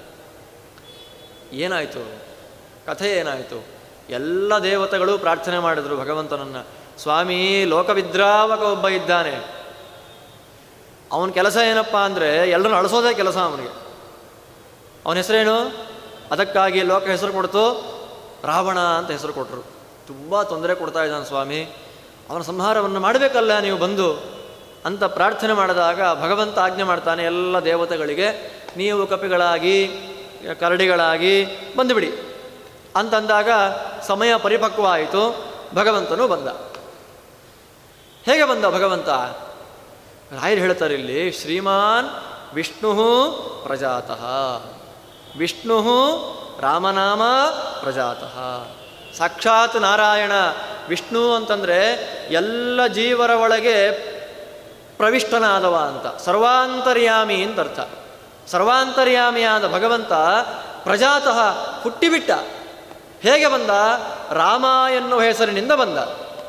ಏನಾಯಿತು ಕಥೆ ಏನಾಯಿತು ಎಲ್ಲ ದೇವತೆಗಳು ಪ್ರಾರ್ಥನೆ ಮಾಡಿದ್ರು ಭಗವಂತನನ್ನು ಸ್ವಾಮಿ ಲೋಕವಿದ್ರಾವಕ ಒಬ್ಬ ಇದ್ದಾನೆ ಅವನ ಕೆಲಸ ಏನಪ್ಪ ಅಂದರೆ ಎಲ್ಲರನ್ನು ಅಳಿಸೋದೇ ಕೆಲಸ ಅವನಿಗೆ ಅವನ ಹೆಸರೇನು ಅದಕ್ಕಾಗಿ ಲೋಕ ಹೆಸರು ಕೊಡ್ತು ರಾವಣ ಅಂತ ಹೆಸರು ಕೊಟ್ಟರು ತುಂಬ ತೊಂದರೆ ಕೊಡ್ತಾ ಇದ್ದಾನೆ ಸ್ವಾಮಿ ಅವನ ಸಂಹಾರವನ್ನು ಮಾಡಬೇಕಲ್ಲ ನೀವು ಬಂದು ಅಂತ ಪ್ರಾರ್ಥನೆ ಮಾಡಿದಾಗ ಭಗವಂತ ಆಜ್ಞೆ ಮಾಡ್ತಾನೆ ಎಲ್ಲ ದೇವತೆಗಳಿಗೆ ನೀವು ಕಪಿಗಳಾಗಿ ಕರಡಿಗಳಾಗಿ ಬಂದುಬಿಡಿ ಅಂತಂದಾಗ ಸಮಯ ಪರಿಪಕ್ವ ಆಯಿತು ಭಗವಂತನು ಬಂದ ಹೇಗೆ ಬಂದ ಭಗವಂತ ರಾಯರು ಹೇಳ್ತಾರೆ ಇಲ್ಲಿ ಶ್ರೀಮಾನ್ ವಿಷ್ಣು ಪ್ರಜಾತಃ ವಿಷ್ಣು ರಾಮನಾಮ ಪ್ರಜಾತಃ ಸಾಕ್ಷಾತ್ ನಾರಾಯಣ ವಿಷ್ಣು ಅಂತಂದರೆ ಎಲ್ಲ ಜೀವರ ಒಳಗೆ ಪ್ರವಿಷ್ಟನಾದವ ಅಂತ ಸರ್ವಾಂತರ್ಯಾಮಿ ಅಂತ ಅರ್ಥ ಸರ್ವಾಂತರ್ಯಾಮಿಯಾದ ಭಗವಂತ ಪ್ರಜಾತಃ ಹುಟ್ಟಿಬಿಟ್ಟ ಹೇಗೆ ಬಂದ ರಾಮ ಎನ್ನುವ ಹೆಸರಿನಿಂದ ಬಂದ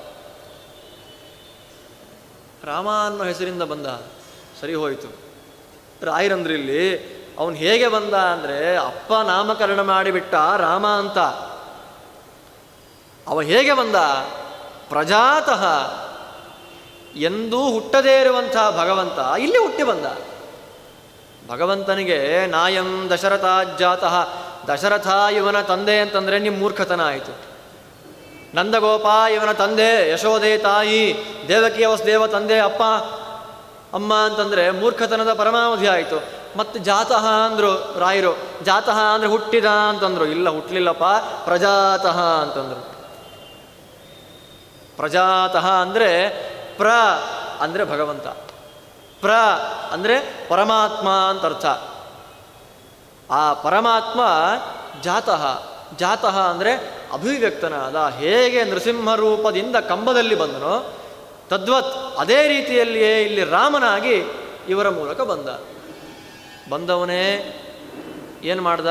ರಾಮ ಅನ್ನೋ ಹೆಸರಿಂದ ಬಂದ ಸರಿ ಹೋಯಿತು ರಾಯರಂದ್ರಿಲ್ಲಿ ಅವನು ಹೇಗೆ ಬಂದ ಅಂದರೆ ಅಪ್ಪ ನಾಮಕರಣ ಮಾಡಿಬಿಟ್ಟ ರಾಮ ಅಂತ ಅವ ಹೇಗೆ ಬಂದ ಪ್ರಜಾತಃ ಎಂದೂ ಹುಟ್ಟದೇ ಇರುವಂಥ ಭಗವಂತ ಇಲ್ಲಿ ಹುಟ್ಟಿ ಬಂದ ಭಗವಂತನಿಗೆ ನಾಯಂ ದಶರಥಾಜ್ಜಾತಃ ದಶರಥ ಇವನ ತಂದೆ ಅಂತಂದರೆ ನಿಮ್ಮ ಮೂರ್ಖತನ ಆಯಿತು ನಂದಗೋಪ ಇವನ ತಂದೆ ಯಶೋದೆ ತಾಯಿ ದೇವಕಿ ವಸುದೇವ ತಂದೆ ಅಪ್ಪ ಅಮ್ಮ ಅಂತಂದರೆ ಮೂರ್ಖತನದ ಪರಮಾವಧಿ ಆಯಿತು ಮತ್ತು ಜಾತಃ ಅಂದರು ರಾಯರು ಜಾತಃ ಅಂದರೆ ಹುಟ್ಟಿದ ಅಂತಂದರು ಇಲ್ಲ ಹುಟ್ಟಲಿಲ್ಲಪ್ಪ ಪ್ರಜಾತಃ ಅಂತಂದರು ಪ್ರಜಾತಃ ಅಂದರೆ ಪ್ರ ಅಂದರೆ ಭಗವಂತ ಪ್ರ ಅಂದರೆ ಪರಮಾತ್ಮ ಅಂತ ಅರ್ಥ ಆ ಪರಮಾತ್ಮ ಜಾತಃ ಜಾತಃ ಅಂದರೆ ಅಭಿವ್ಯಕ್ತನಾದ ಹೇಗೆ ನೃಸಿಂಹ ರೂಪದಿಂದ ಕಂಬದಲ್ಲಿ ಬಂದನೋ ತದ್ವತ್ ಅದೇ ರೀತಿಯಲ್ಲಿಯೇ ಇಲ್ಲಿ ರಾಮನಾಗಿ ಇವರ ಮೂಲಕ ಬಂದ ಬಂದವನೇ ಏನು ಮಾಡ್ದ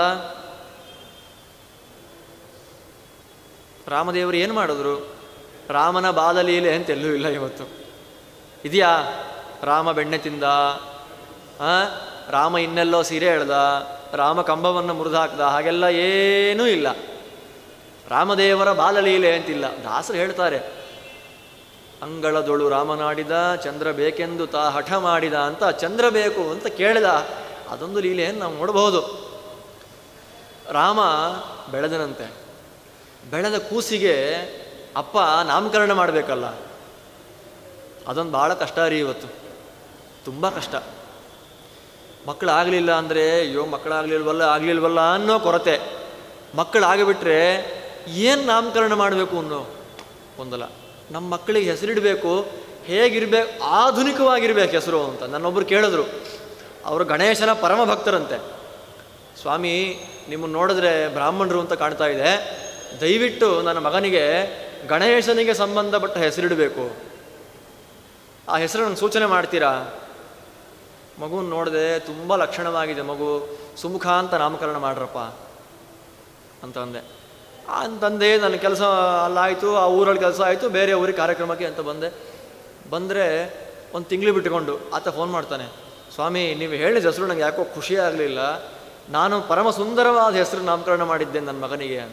ರಾಮದೇವರು ಏನು ಮಾಡಿದ್ರು ರಾಮನ ಬಾಲಲೀಲೆ ಅಂತ ಎಲ್ಲೂ ಇಲ್ಲ ಇವತ್ತು ಇದೆಯಾ ರಾಮ ಬೆಣ್ಣೆ ತಿಂದ ಆ? ರಾಮ ಇನ್ನೆಲ್ಲೋ ಸೀರೆ ಎಳ್ದ ರಾಮ ಕಂಬವನ್ನು ಮುರಿದಾಕ್ದ ಹಾಗೆಲ್ಲ ಏನೂ ಇಲ್ಲ ರಾಮದೇವರ ಬಾಲಲೀಲೆ ಅಂತಿಲ್ಲ ದಾಸರು ಹೇಳ್ತಾರೆ ಅಂಗಳದೊಳು ರಾಮನಾಡಿದ ಚಂದ್ರ ಬೇಕೆಂದು ತಾ ಹಠ ಮಾಡಿದ ಅಂತ ಚಂದ್ರ ಬೇಕು ಅಂತ ಕೇಳಿದ ಅದೊಂದು ಲೀಲೆಯನ್ನು ನಾವು ನೋಡಬಹುದು ರಾಮ ಬೆಳೆದನಂತೆ ಬೆಳೆದ ಕೂಸಿಗೆ ಅಪ್ಪ ನಾಮಕರಣ ಮಾಡಬೇಕಲ್ಲ ಅದೊಂದು ಭಾಳ ಕಷ್ಟ ರೀ ಇವತ್ತು ತುಂಬ ಕಷ್ಟ ಮಕ್ಕಳಾಗಲಿಲ್ಲ ಅಂದರೆ ಅಯ್ಯೋ ಮಕ್ಕಳಾಗಲಿಲ್ವಲ್ಲ ಆಗಲಿಲ್ವಲ್ಲ ಅನ್ನೋ ಕೊರತೆ ಮಕ್ಕಳಾಗಿಬಿಟ್ರೆ ಏನು ನಾಮಕರಣ ಮಾಡಬೇಕು ಅನ್ನೋ ಒಂದಲ್ಲ ನಮ್ಮ ಮಕ್ಕಳಿಗೆ ಹೆಸರಿಡಬೇಕು ಹೇಗಿರ್ಬೇಕು ಆಧುನಿಕವಾಗಿರ್ಬೇಕು ಹೆಸರು ಅಂತ ನನ್ನೊಬ್ಬರು ಕೇಳಿದ್ರು ಅವರು ಗಣೇಶನ ಪರಮ ಭಕ್ತರಂತೆ ಸ್ವಾಮಿ ನಿಮ್ಮನ್ನು ನೋಡಿದ್ರೆ ಬ್ರಾಹ್ಮಣರು ಅಂತ ಕಾಣ್ತಾ ಇದೆ ದಯವಿಟ್ಟು ನನ್ನ ಮಗನಿಗೆ ಗಣೇಶನಿಗೆ ಸಂಬಂಧಪಟ್ಟ ಹೆಸರಿಡಬೇಕು ಆ ಹೆಸರು ನಂಗೆ ಸೂಚನೆ ಮಾಡ್ತೀರಾ ಮಗುನ ನೋಡಿದೆ ತುಂಬ ಲಕ್ಷಣವಾಗಿದೆ ಮಗು ಸುಮುಖ ಅಂತ ನಾಮಕರಣ ಮಾಡ್ರಪ್ಪ ಅಂತ ಅಂದೆ ಅಂತಂದೆ ನನ್ನ ಕೆಲಸ ಅಲ್ಲಾಯಿತು ಆ ಊರಲ್ಲಿ ಕೆಲಸ ಆಯಿತು ಬೇರೆ ಊರಿಗೆ ಕಾರ್ಯಕ್ರಮಕ್ಕೆ ಅಂತ ಬಂದೆ ಬಂದರೆ ಒಂದು ತಿಂಗಳು ಬಿಟ್ಟುಕೊಂಡು ಆತ ಫೋನ್ ಮಾಡ್ತಾನೆ ಸ್ವಾಮಿ ನೀವು ಹೇಳಿದ ಹೆಸರು ನನಗೆ ಯಾಕೋ ಖುಷಿ ಆಗಲಿಲ್ಲ ನಾನು ಪರಮ ಸುಂದರವಾದ ಹೆಸರು ನಾಮಕರಣ ಮಾಡಿದ್ದೆ ನನ್ನ ಮಗನಿಗೆ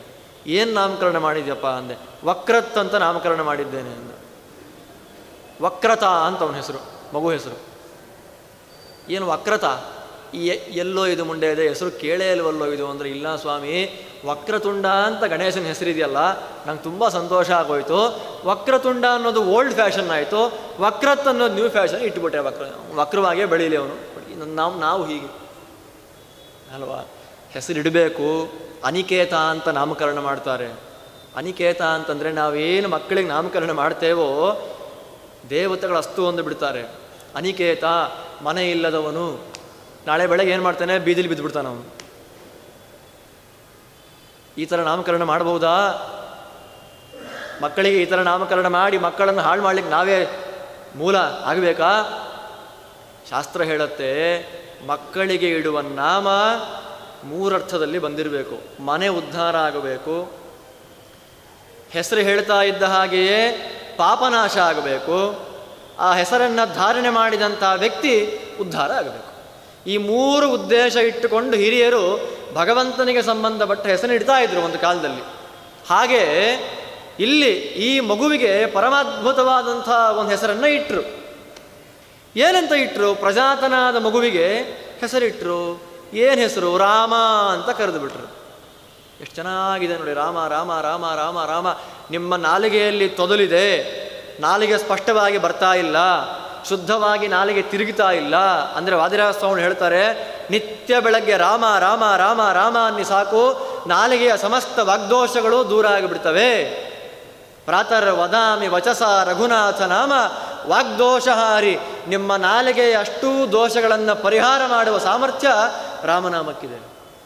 ಏನು ನಾಮಕರಣ ಮಾಡಿದ್ಯಪ್ಪ ಅಂದೆ ವಕ್ರತ್ ಅಂತ ನಾಮಕರಣ ಮಾಡಿದ್ದೇನೆ ಅಂದ ವಕ್ರತಾ ಅಂತ ಅವನ ಹೆಸರು ಮಗು ಹೆಸರು ಏನು ವಕ್ರತಾ ಈ ಎ- ಎಲ್ಲೋ ಇದು ಮುಂಡೆ ಇದೆ ಹೆಸರು ಕೇಳೇ ಇಲ್ವಲ್ಲೋ ಇದು ಅಂದರೆ ಇಲ್ಲ ಸ್ವಾಮಿ ವಕ್ರತುಂಡ ಅಂತ ಗಣೇಶನ ಹೆಸರಿದೆಯಲ್ಲ ನಂಗೆ ತುಂಬ ಸಂತೋಷ ಆಗೋಯ್ತು ವಕ್ರತುಂಡ ಅನ್ನೋದು ಓಲ್ಡ್ ಫ್ಯಾಷನ್ ಆಯಿತು ವಕ್ರತ್ ಅನ್ನೋದು ನ್ಯೂ ಫ್ಯಾಷನ್ ಇಟ್ಬಿಟ್ಟೆ ವಕ್ರ ವಕ್ರವಾಗೇ ಬೆಳೀಲಿ ಅವನು ನಾವು ನಾವು ಹೀಗೆ ಅಲ್ವಾ ಹೆಸರಿಡಬೇಕು ಅನಿಕೇತ ಅಂತ ನಾಮಕರಣ ಮಾಡ್ತಾರೆ ಅನಿಕೇತ ಅಂತಂದರೆ ನಾವೇನು ಮಕ್ಕಳಿಗೆ ನಾಮಕರಣ ಮಾಡ್ತೇವೋ ದೇವತೆಗಳ ಅಸ್ತು ಒಂದು ಬಿಡ್ತಾರೆ ಅನಿಕೇತ ಮನೆ ಇಲ್ಲದವನು ನಾಳೆ ಬೆಳಗ್ಗೆ ಏನು ಮಾಡ್ತಾನೆ ಬೀದಿಲಿ ಬಿದ್ದುಬಿಡ್ತಾನೆ ಅವನು ಈ ಥರ ನಾಮಕರಣ ಮಾಡಬಹುದಾ ಮಕ್ಕಳಿಗೆ ಈ ಥರ ನಾಮಕರಣ ಮಾಡಿ ಮಕ್ಕಳನ್ನು ಹಾಳು ಮಾಡ್ಲಿಕ್ಕೆ ನಾವೇ ಮೂಲ ಆಗಬೇಕಾ ಶಾಸ್ತ್ರ ಹೇಳುತ್ತೆ ಮಕ್ಕಳಿಗೆ ಇಡುವ ನಾಮ ಮೂರರ್ಥದಲ್ಲಿ ಬಂದಿರಬೇಕು ಮನೆ ಉದ್ಧಾರ ಆಗಬೇಕು ಹೆಸರು ಹೇಳ್ತಾ ಇದ್ದ ಹಾಗೆಯೇ ಪಾಪನಾಶ ಆಗಬೇಕು ಆ ಹೆಸರನ್ನು ಧಾರಣೆ ಮಾಡಿದಂಥ ವ್ಯಕ್ತಿ ಉದ್ಧಾರ ಆಗಬೇಕು ಈ ಮೂರು ಉದ್ದೇಶ ಇಟ್ಟುಕೊಂಡು ಹಿರಿಯರು ಭಗವಂತನಿಗೆ ಸಂಬಂಧಪಟ್ಟ ಹೆಸರು ಇಡ್ತಾ ಇದ್ರು ಒಂದು ಕಾಲದಲ್ಲಿ ಹಾಗೆ ಇಲ್ಲಿ ಈ ಮಗುವಿಗೆ ಪರಮಾದ್ಭುತವಾದಂಥ ಒಂದು ಹೆಸರನ್ನು ಇಟ್ಟರು ಏನಂತ ಇಟ್ಟರು ಪ್ರಜಾತನಾದ ಮಗುವಿಗೆ ಹೆಸರಿಟ್ಟರು ಏನು ಹೆಸರು ರಾಮ ಅಂತ ಕರೆದು ಬಿಟ್ರು ಎಷ್ಟು ಚೆನ್ನಾಗಿದೆ ನೋಡಿ ರಾಮ ರಾಮ ರಾಮ ರಾಮ ರಾಮ ನಿಮ್ಮ ನಾಲಿಗೆಯಲ್ಲಿ ತೊದಲಿದೆ ನಾಲಿಗೆ ಸ್ಪಷ್ಟವಾಗಿ ಬರ್ತಾ ಇಲ್ಲ ಶುದ್ಧವಾಗಿ ನಾಲಿಗೆ ತಿರುಗಿತಾ ಇಲ್ಲ ಅಂದರೆ ವಾದಿರಾಜ ಸ್ವಾಮಿ ಹೇಳ್ತಾರೆ ನಿತ್ಯ ಬೆಳಗ್ಗೆ ರಾಮ ರಾಮ ರಾಮ ರಾಮ ಅನ್ನಿ ಸಾಕು ನಾಲಿಗೆಯ ಸಮಸ್ತ ವಾಗ್ದೋಷಗಳು ದೂರ ಆಗಿಬಿಡ್ತವೆ ಪ್ರಾತರ್ ವದಾಮಿ ವಚಸ ರಘುನಾಥ ನಾಮ ವಾಗ್ದೋಷಹಾರಿ ನಿಮ್ಮ ನಾಲಿಗೆಯ ಅಷ್ಟೂ ದೋಷಗಳನ್ನು ಪರಿಹಾರ ಮಾಡುವ ಸಾಮರ್ಥ್ಯ ರಾಮನಾಮಕ್ಕಿದೆ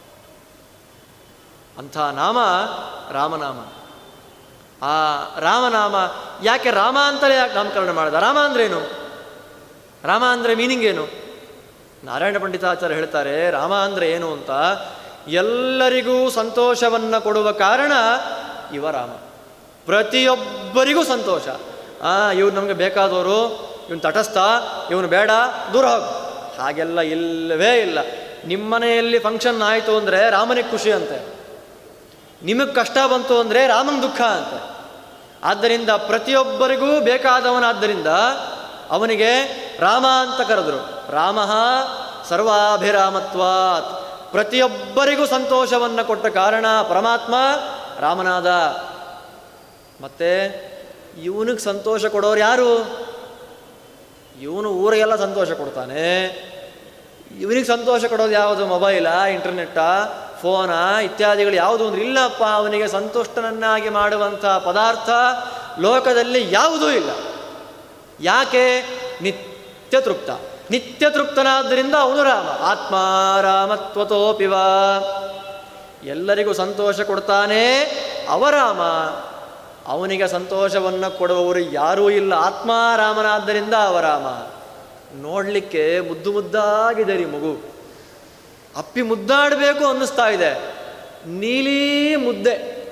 ಅಂಥ ನಾಮ ರಾಮನಾಮ ಆ ರಾಮನಾಮ ಯಾಕೆ ರಾಮ ಅಂತಲೇ ಯಾಕೆ ನಾಮಕರಣ ಮಾಡಿದ ರಾಮ ಅಂದ್ರೇನು ರಾಮ ಅಂದರೆ ಮೀನಿಂಗ್ ಏನು ನಾರಾಯಣ ಪಂಡಿತಾಚಾರ್ಯ ಹೇಳ್ತಾರೆ ರಾಮ ಅಂದರೆ ಏನು ಅಂತ ಎಲ್ಲರಿಗೂ ಸಂತೋಷವನ್ನು ಕೊಡುವ ಕಾರಣ ಇವ ರಾಮ ಪ್ರತಿಯೊಬ್ಬರಿಗೂ ಸಂತೋಷ ಆ ಇವ್ರು ನಮಗೆ ಬೇಕಾದವರು ಇವನು ತಟಸ್ಥ ಇವನು ಬೇಡ ದೂರ ಹೋಗು ಹಾಗೆಲ್ಲ ಇಲ್ಲವೇ ಇಲ್ಲ ನಿಮ್ಮನೆಯಲ್ಲಿ ಫಂಕ್ಷನ್ ಆಯಿತು ಅಂದರೆ ರಾಮನಿಗೆ ಖುಷಿ ಅಂತೆ ನಿಮಗೆ ಕಷ್ಟ ಬಂತು ಅಂದರೆ ರಾಮನ ದುಃಖ ಅಂತೆ ಆದ್ದರಿಂದ ಪ್ರತಿಯೊಬ್ಬರಿಗೂ ಬೇಕಾದವನಾದ್ದರಿಂದ ಅವನಿಗೆ ರಾಮ ಅಂತ ಕರೆದರು ರಾಮ ಸರ್ವಾಭಿರಾಮತ್ವಾತ್ ಪ್ರತಿಯೊಬ್ಬರಿಗೂ ಸಂತೋಷವನ್ನು ಕೊಟ್ಟ ಕಾರಣ ಪರಮಾತ್ಮ ರಾಮನಾದ ಮತ್ತೆ ಇವನಿಗೆ ಸಂತೋಷ ಕೊಡೋರು ಯಾರು ಇವನು ಊರಿಗೆಲ್ಲ ಸಂತೋಷ ಕೊಡ್ತಾನೆ ಇವನಿಗೆ ಸಂತೋಷ ಕೊಡೋದು ಯಾವುದು ಮೊಬೈಲಾ ಇಂಟರ್ನೆಟ್ಟಾ ಫೋನಾ ಇತ್ಯಾದಿಗಳು ಯಾವುದು ಅಂದ್ರೆ ಇಲ್ಲಪ್ಪ ಅವನಿಗೆ ಸಂತುಷ್ಟನನ್ನಾಗಿ ಮಾಡುವಂಥ ಪದಾರ್ಥ ಲೋಕದಲ್ಲಿ ಯಾವುದೂ ಇಲ್ಲ ಯಾಕೆ ನಿತ್ಯ ತೃಪ್ತ ನಿತ್ಯ ತೃಪ್ತನಾದ್ದರಿಂದ ಅವನು ರಾಮ ಆತ್ಮ ರಾಮತ್ವತೋಪಿವ ಎಲ್ಲರಿಗೂ ಸಂತೋಷ ಕೊಡ್ತಾನೆ ಅವರಾಮ ಅವನಿಗೆ ಸಂತೋಷವನ್ನು ಕೊಡುವವರು ಯಾರೂ ಇಲ್ಲ ಆತ್ಮ ರಾಮನಾದ್ದರಿಂದ ಅವರಾಮ ನೋಡಲಿಕ್ಕೆ ಮುದ್ದು ಮುದ್ದಾಗಿದೆ ರೀ ಮಗು ಅಪ್ಪಿ ಮುದ್ದಾಡಬೇಕು ಅನ್ನಿಸ್ತಾ ಇದೆ ನೀಲಿ ಮುದ್ದೆ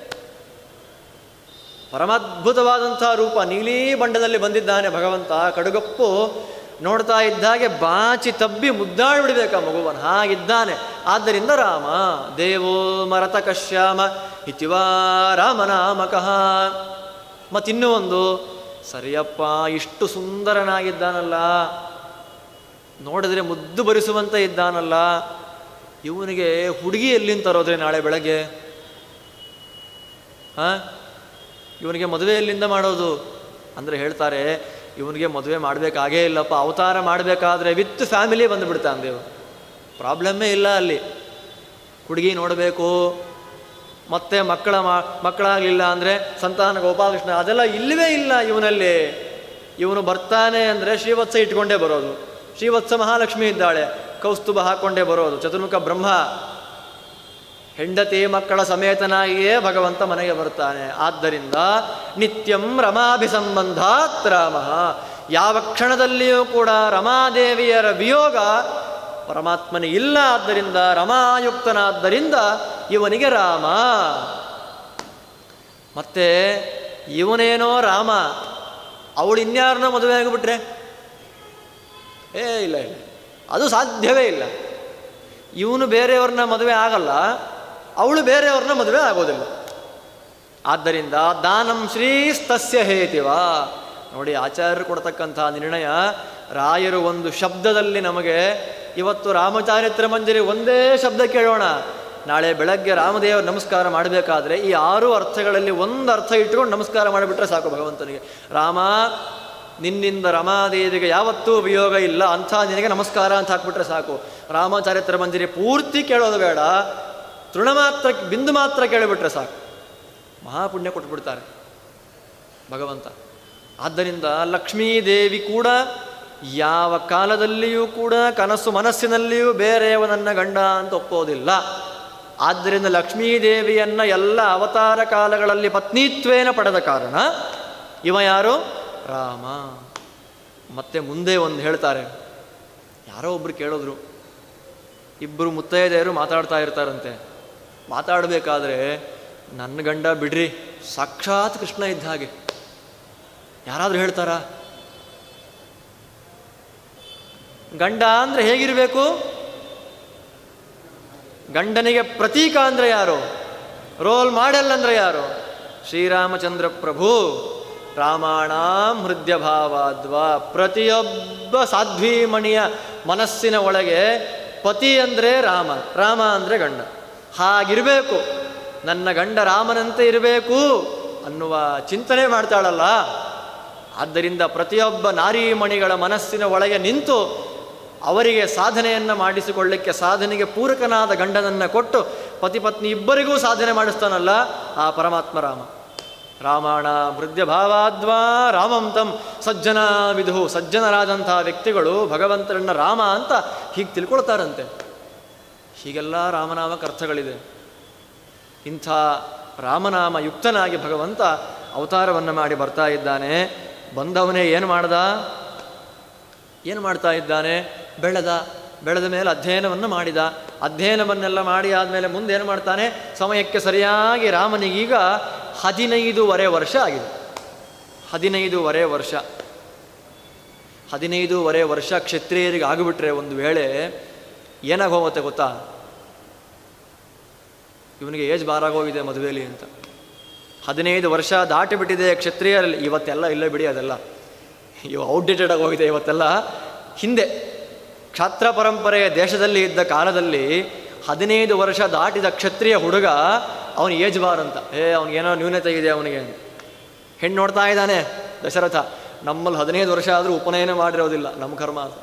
ಪರಮಾದ್ಭುತವಾದಂಥ ರೂಪ ನೀಲಿ ಬಣ್ಣದಲ್ಲಿ ಬಂದಿದ್ದಾನೆ ಭಗವಂತ ಕಡುಗಪ್ಪು ನೋಡ್ತಾ ಇದ್ದಾಗೆ ಬಾಚಿ ತಬ್ಬಿ ಮುದ್ದಾಡ್ಬಿಡ್ಬೇಕು ಆ ಮಗುವನ್ನು ಹಾಗಿದ್ದಾನೆ ಆದ್ದರಿಂದ ರಾಮ ದೇವೋ ಮರತ ಕಶ್ಯಾಮ ಇತಿವಾ ರಾಮನಾಮಕಃ ಮತ್ತಿನ್ನೂ ಒಂದು ಸರಿಯಪ್ಪ ಇಷ್ಟು ಸುಂದರನಾಗಿದ್ದಾನಲ್ಲ ನೋಡಿದ್ರೆ ಮುದ್ದು ಬರಿಸುವಂತೆ ಇದ್ದಾನಲ್ಲ ಇವನಿಗೆ ಹುಡುಗಿ ಎಲ್ಲಿಂದ ತರೋದ್ರೆ ನಾಳೆ ಬೆಳಗ್ಗೆ ಹಾಂ ಇವನಿಗೆ ಮದುವೆ ಎಲ್ಲಿಂದ ಮಾಡೋದು ಅಂದರೆ ಹೇಳ್ತಾರೆ ಇವನಿಗೆ ಮದುವೆ ಮಾಡಬೇಕಾಗೇ ಇಲ್ಲಪ್ಪ ಅವತಾರ ಮಾಡಬೇಕಾದ್ರೆ ವಿತ್ ಫ್ಯಾಮಿಲಿ ಬಂದುಬಿಡ್ತಾನೆ ದೇವು ಪ್ರಾಬ್ಲಮ್ಮೇ ಇಲ್ಲ ಅಲ್ಲಿ ಹುಡುಗಿ ನೋಡಬೇಕು ಮತ್ತೆ ಮಕ್ಕಳ ಮಾ ಮಕ್ಕಳಾಗಲಿಲ್ಲ ಅಂದರೆ ಸಂತಾನ ಗೋಪಾಲಕೃಷ್ಣ ಅದೆಲ್ಲ ಇಲ್ಲವೇ ಇಲ್ಲ ಇವನಲ್ಲಿ ಇವನು ಬರ್ತಾನೆ ಅಂದರೆ ಶ್ರೀವತ್ಸ ಇಟ್ಕೊಂಡೇ ಬರೋದು ಶ್ರೀವತ್ಸ ಮಹಾಲಕ್ಷ್ಮಿ ಇದ್ದಾಳೆ ಕೌಸ್ತುಭ ಹಾಕ್ಕೊಂಡೇ ಬರೋದು ಚತುರ್ಮುಖ ಬ್ರಹ್ಮ ಹೆಂಡತಿ ಮಕ್ಕಳ ಸಮೇತನಾಗಿಯೇ ಭಗವಂತ ಮನೆಗೆ ಬರ್ತಾನೆ ಆದ್ದರಿಂದ ನಿತ್ಯಂ ರಮಾಭಿಸಂಬಂಧಾತ್ ರಾಮ ಯಾವ ಕ್ಷಣದಲ್ಲಿಯೂ ಕೂಡ ರಮಾದೇವಿಯರ ವಿಯೋಗ ಪರಮಾತ್ಮನಿಗೆ ಇಲ್ಲ ಆದ್ದರಿಂದ ರಮಾಯುಕ್ತನಾದ್ದರಿಂದ ಇವನಿಗೆ ರಾಮ ಮತ್ತೆ ಇವನೇನೋ ರಾಮ ಅವಳು ಇನ್ಯಾರನ್ನೋ ಮದುವೆ ಆಗಿಬಿಟ್ರೆ ಏ ಇಲ್ಲ ಇಲ್ಲ ಅದು ಸಾಧ್ಯವೇ ಇಲ್ಲ ಇವನು ಬೇರೆಯವ್ರನ್ನ ಮದುವೆ ಆಗಲ್ಲ ಅವಳು ಬೇರೆಯವ್ರನ್ನ ಮದುವೆ ಆಗೋದಿಲ್ಲ ಆದ್ದರಿಂದ ದಾನಂ ಶ್ರೀಸ್ತಸ್ಯ ಹೇತಿವ ನೋಡಿ ಆಚಾರ್ಯರು ಕೊಡ್ತಕ್ಕಂಥ ನಿರ್ಣಯ ರಾಯರು ಒಂದು ಶಬ್ದದಲ್ಲಿ ನಮಗೆ ಇವತ್ತು ರಾಮಚಾರಿತ್ರ ಮಂಜರಿ ಒಂದೇ ಶಬ್ದ ಕೇಳೋಣ ನಾಳೆ ಬೆಳಗ್ಗೆ ರಾಮದೇವ ನಮಸ್ಕಾರ ಮಾಡಬೇಕಾದ್ರೆ ಈ ಆರು ಅರ್ಥಗಳಲ್ಲಿ ಒಂದು ಅರ್ಥ ಇಟ್ಕೊಂಡು ನಮಸ್ಕಾರ ಮಾಡಿಬಿಟ್ರೆ ಸಾಕು ಭಗವಂತನಿಗೆ ರಾಮ ನಿನ್ನಿಂದ ರಮಾದೇವಿಗೆ ಯಾವತ್ತೂ ವಿಯೋಗ ಇಲ್ಲ ಅಂಥ ನಿನಗೆ ನಮಸ್ಕಾರ ಅಂತ ಹಾಕ್ಬಿಟ್ರೆ ಸಾಕು ರಾಮಚಾರಿತ್ರ ಮಂಜರಿ ಪೂರ್ತಿ ಕೇಳೋದು ಬೇಡ ತೃಣ ಮಾತ್ರ ಬಿಂದು ಮಾತ್ರ ಕೇಳಿಬಿಟ್ರೆ ಸಾಕು ಮಹಾಪುಣ್ಯ ಕೊಟ್ಬಿಡ್ತಾರೆ ಭಗವಂತ ಆದ್ದರಿಂದ ಲಕ್ಷ್ಮೀದೇವಿ ಕೂಡ ಯಾವ ಕಾಲದಲ್ಲಿಯೂ ಕೂಡ ಕನಸು ಮನಸ್ಸಿನಲ್ಲಿಯೂ ಬೇರೆಯವನನ್ನ ಗಂಡ ಅಂತ ಒಪ್ಪೋದಿಲ್ಲ ಆದ್ದರಿಂದ ಲಕ್ಷ್ಮೀದೇವಿಯನ್ನ ಎಲ್ಲ ಅವತಾರ ಕಾಲಗಳಲ್ಲಿ ಪತ್ನಿತ್ವೇನ ಪಡೆದ ಕಾರಣ ಇವ ಯಾರು ರಾಮ ಮತ್ತೆ ಮುಂದೆ ಒಂದು ಹೇಳ್ತಾರೆ ಯಾರೋ ಒಬ್ರು ಕೇಳಿದ್ರು ಇಬ್ಬರು ಮುತ್ತೈದೆಯರು ಮಾತಾಡ್ತಾ ಇರ್ತಾರಂತೆ ಮಾತಾಡಬೇಕಾದ್ರೆ ನನ್ನ ಗಂಡ ಬಿಡ್ರಿ ಸಾಕ್ಷಾತ್ ಕೃಷ್ಣ ಇದ್ದ ಹಾಗೆ ಯಾರಾದರೂ ಹೇಳ್ತಾರಾ ಗಂಡ ಅಂದರೆ ಹೇಗಿರಬೇಕು ಗಂಡನಿಗೆ ಪ್ರತೀಕ ಅಂದರೆ ಯಾರು ರೋಲ್ ಮಾಡೆಲ್ ಅಂದರೆ ಯಾರು ಶ್ರೀರಾಮಚಂದ್ರ ಪ್ರಭು ರಾಮಾಣಾಂ ಹೃದಯ ಭಾವಾದ್ವಾ ಪ್ರತಿಯೊಬ್ಬ ಸಾಧ್ವೀಮಣಿಯ ಮನಸ್ಸಿನ ಒಳಗೆ ಪತಿ ಅಂದರೆ ರಾಮ ರಾಮ ಅಂದರೆ ಗಂಡ ಹಾಗಿರಬೇಕು ನನ್ನ ಗಂಡ ರಾಮನಂತೆ ಇರಬೇಕು ಅನ್ನುವ ಚಿಂತನೆ ಮಾಡ್ತಾಳಲ್ಲ ಆದ್ದರಿಂದ ಪ್ರತಿಯೊಬ್ಬ ನಾರೀಮಣಿಗಳ ಮನಸ್ಸಿನ ಒಳಗೆ ನಿಂತು ಅವರಿಗೆ ಸಾಧನೆಯನ್ನು ಮಾಡಿಸಿಕೊಳ್ಳಿಕ್ಕೆ ಸಾಧನೆಗೆ ಪೂರಕನಾದ ಗಂಡನನ್ನು ಕೊಟ್ಟು ಪತಿ ಪತ್ನಿ ಇಬ್ಬರಿಗೂ ಸಾಧನೆ ಮಾಡಿಸ್ತಾನಲ್ಲ ಆ ಪರಮಾತ್ಮ ರಾಮ ರಾಮಾಯಣ ಮೃದ್ಯ ಭಾವಾದ್ವಾ ರಾಮಂ ತಂ ಸಜ್ಜನ ವಿಧು ಸಜ್ಜನರಾದಂಥ ವ್ಯಕ್ತಿಗಳು ಭಗವಂತರನ್ನ ರಾಮ ಅಂತ ಹೀಗೆ ತಿಳ್ಕೊಳ್ತಾರಂತೆ ಹೀಗೆಲ್ಲ ರಾಮನಾಮಕ ಅರ್ಥಗಳಿದೆ ಇಂಥ ರಾಮನಾಮ ಯುಕ್ತನಾಗಿ ಭಗವಂತ ಅವತಾರವನ್ನು ಮಾಡಿ ಬರ್ತಾ ಇದ್ದಾನೆ ಬಂದವನೇ ಏನು ಮಾಡ್ದ ಏನು ಮಾಡ್ತಾ ಇದ್ದಾನೆ ಬೆಳೆದ ಬೆಳೆದ ಮೇಲೆ ಅಧ್ಯಯನವನ್ನು ಮಾಡಿದ ಅಧ್ಯಯನವನ್ನೆಲ್ಲ ಮಾಡಿ ಆದಮೇಲೆ ಮುಂದೆ ಏನು ಮಾಡ್ತಾನೆ ಸಮಯಕ್ಕೆ ಸರಿಯಾಗಿ ರಾಮನಿಗೀಗ ಹದಿನೈದೂವರೆ ವರ್ಷ ಆಗಿದೆ ಹದಿನೈದೂವರೆ ವರ್ಷ ಹದಿನೈದೂವರೆ ವರ್ಷ ಕ್ಷತ್ರಿಯರಿಗೆ ಆಗಿಬಿಟ್ರೆ ಒಂದು ವೇಳೆ ಏನಾಗಿ ಹೋಗುತ್ತೆ ಗೊತ್ತಾ ಇವನಿಗೆ ಏಜ್ ಬಾರಾಗೋಗಿದೆ ಮದುವೆಯಲ್ಲಿ ಅಂತ ಹದಿನೈದು ವರ್ಷ ದಾಟಿ ಬಿಟ್ಟಿದೆ ಕ್ಷತ್ರಿಯರಲ್ಲಿ ಇವತ್ತೆಲ್ಲ ಇಲ್ಲ ಬಿಡಿ ಅದೆಲ್ಲ ಇವು ಔಟ್ಡೇಟೆಡ್ ಆಗಿ ಹೋಗಿದೆ ಇವತ್ತೆಲ್ಲ ಹಿಂದೆ ಕ್ಷಾತ್ರ ಪರಂಪರೆಯ ದೇಶದಲ್ಲಿ ಇದ್ದ ಕಾಲದಲ್ಲಿ ಹದಿನೈದು ವರ್ಷ ದಾಟಿದ ಕ್ಷತ್ರಿಯ ಹುಡುಗ ಅವನು ಏಜ್ ಬಾರ್ ಅಂತ ಏ ಅವನಿಗೇನೋ ನ್ಯೂನತೆ ಇದೆ ಅವನಿಗೆ ಹೆಣ್ಣು ನೋಡ್ತಾ ಇದ್ದಾನೆ ದಶರಥ ನಮ್ಮಲ್ಲಿ ಹದಿನೈದು ವರ್ಷ ಆದರೂ ಉಪನಯನ ಮಾಡಿರೋದಿಲ್ಲ ನಮ್ಮ ಕರ್ಮ ಅದು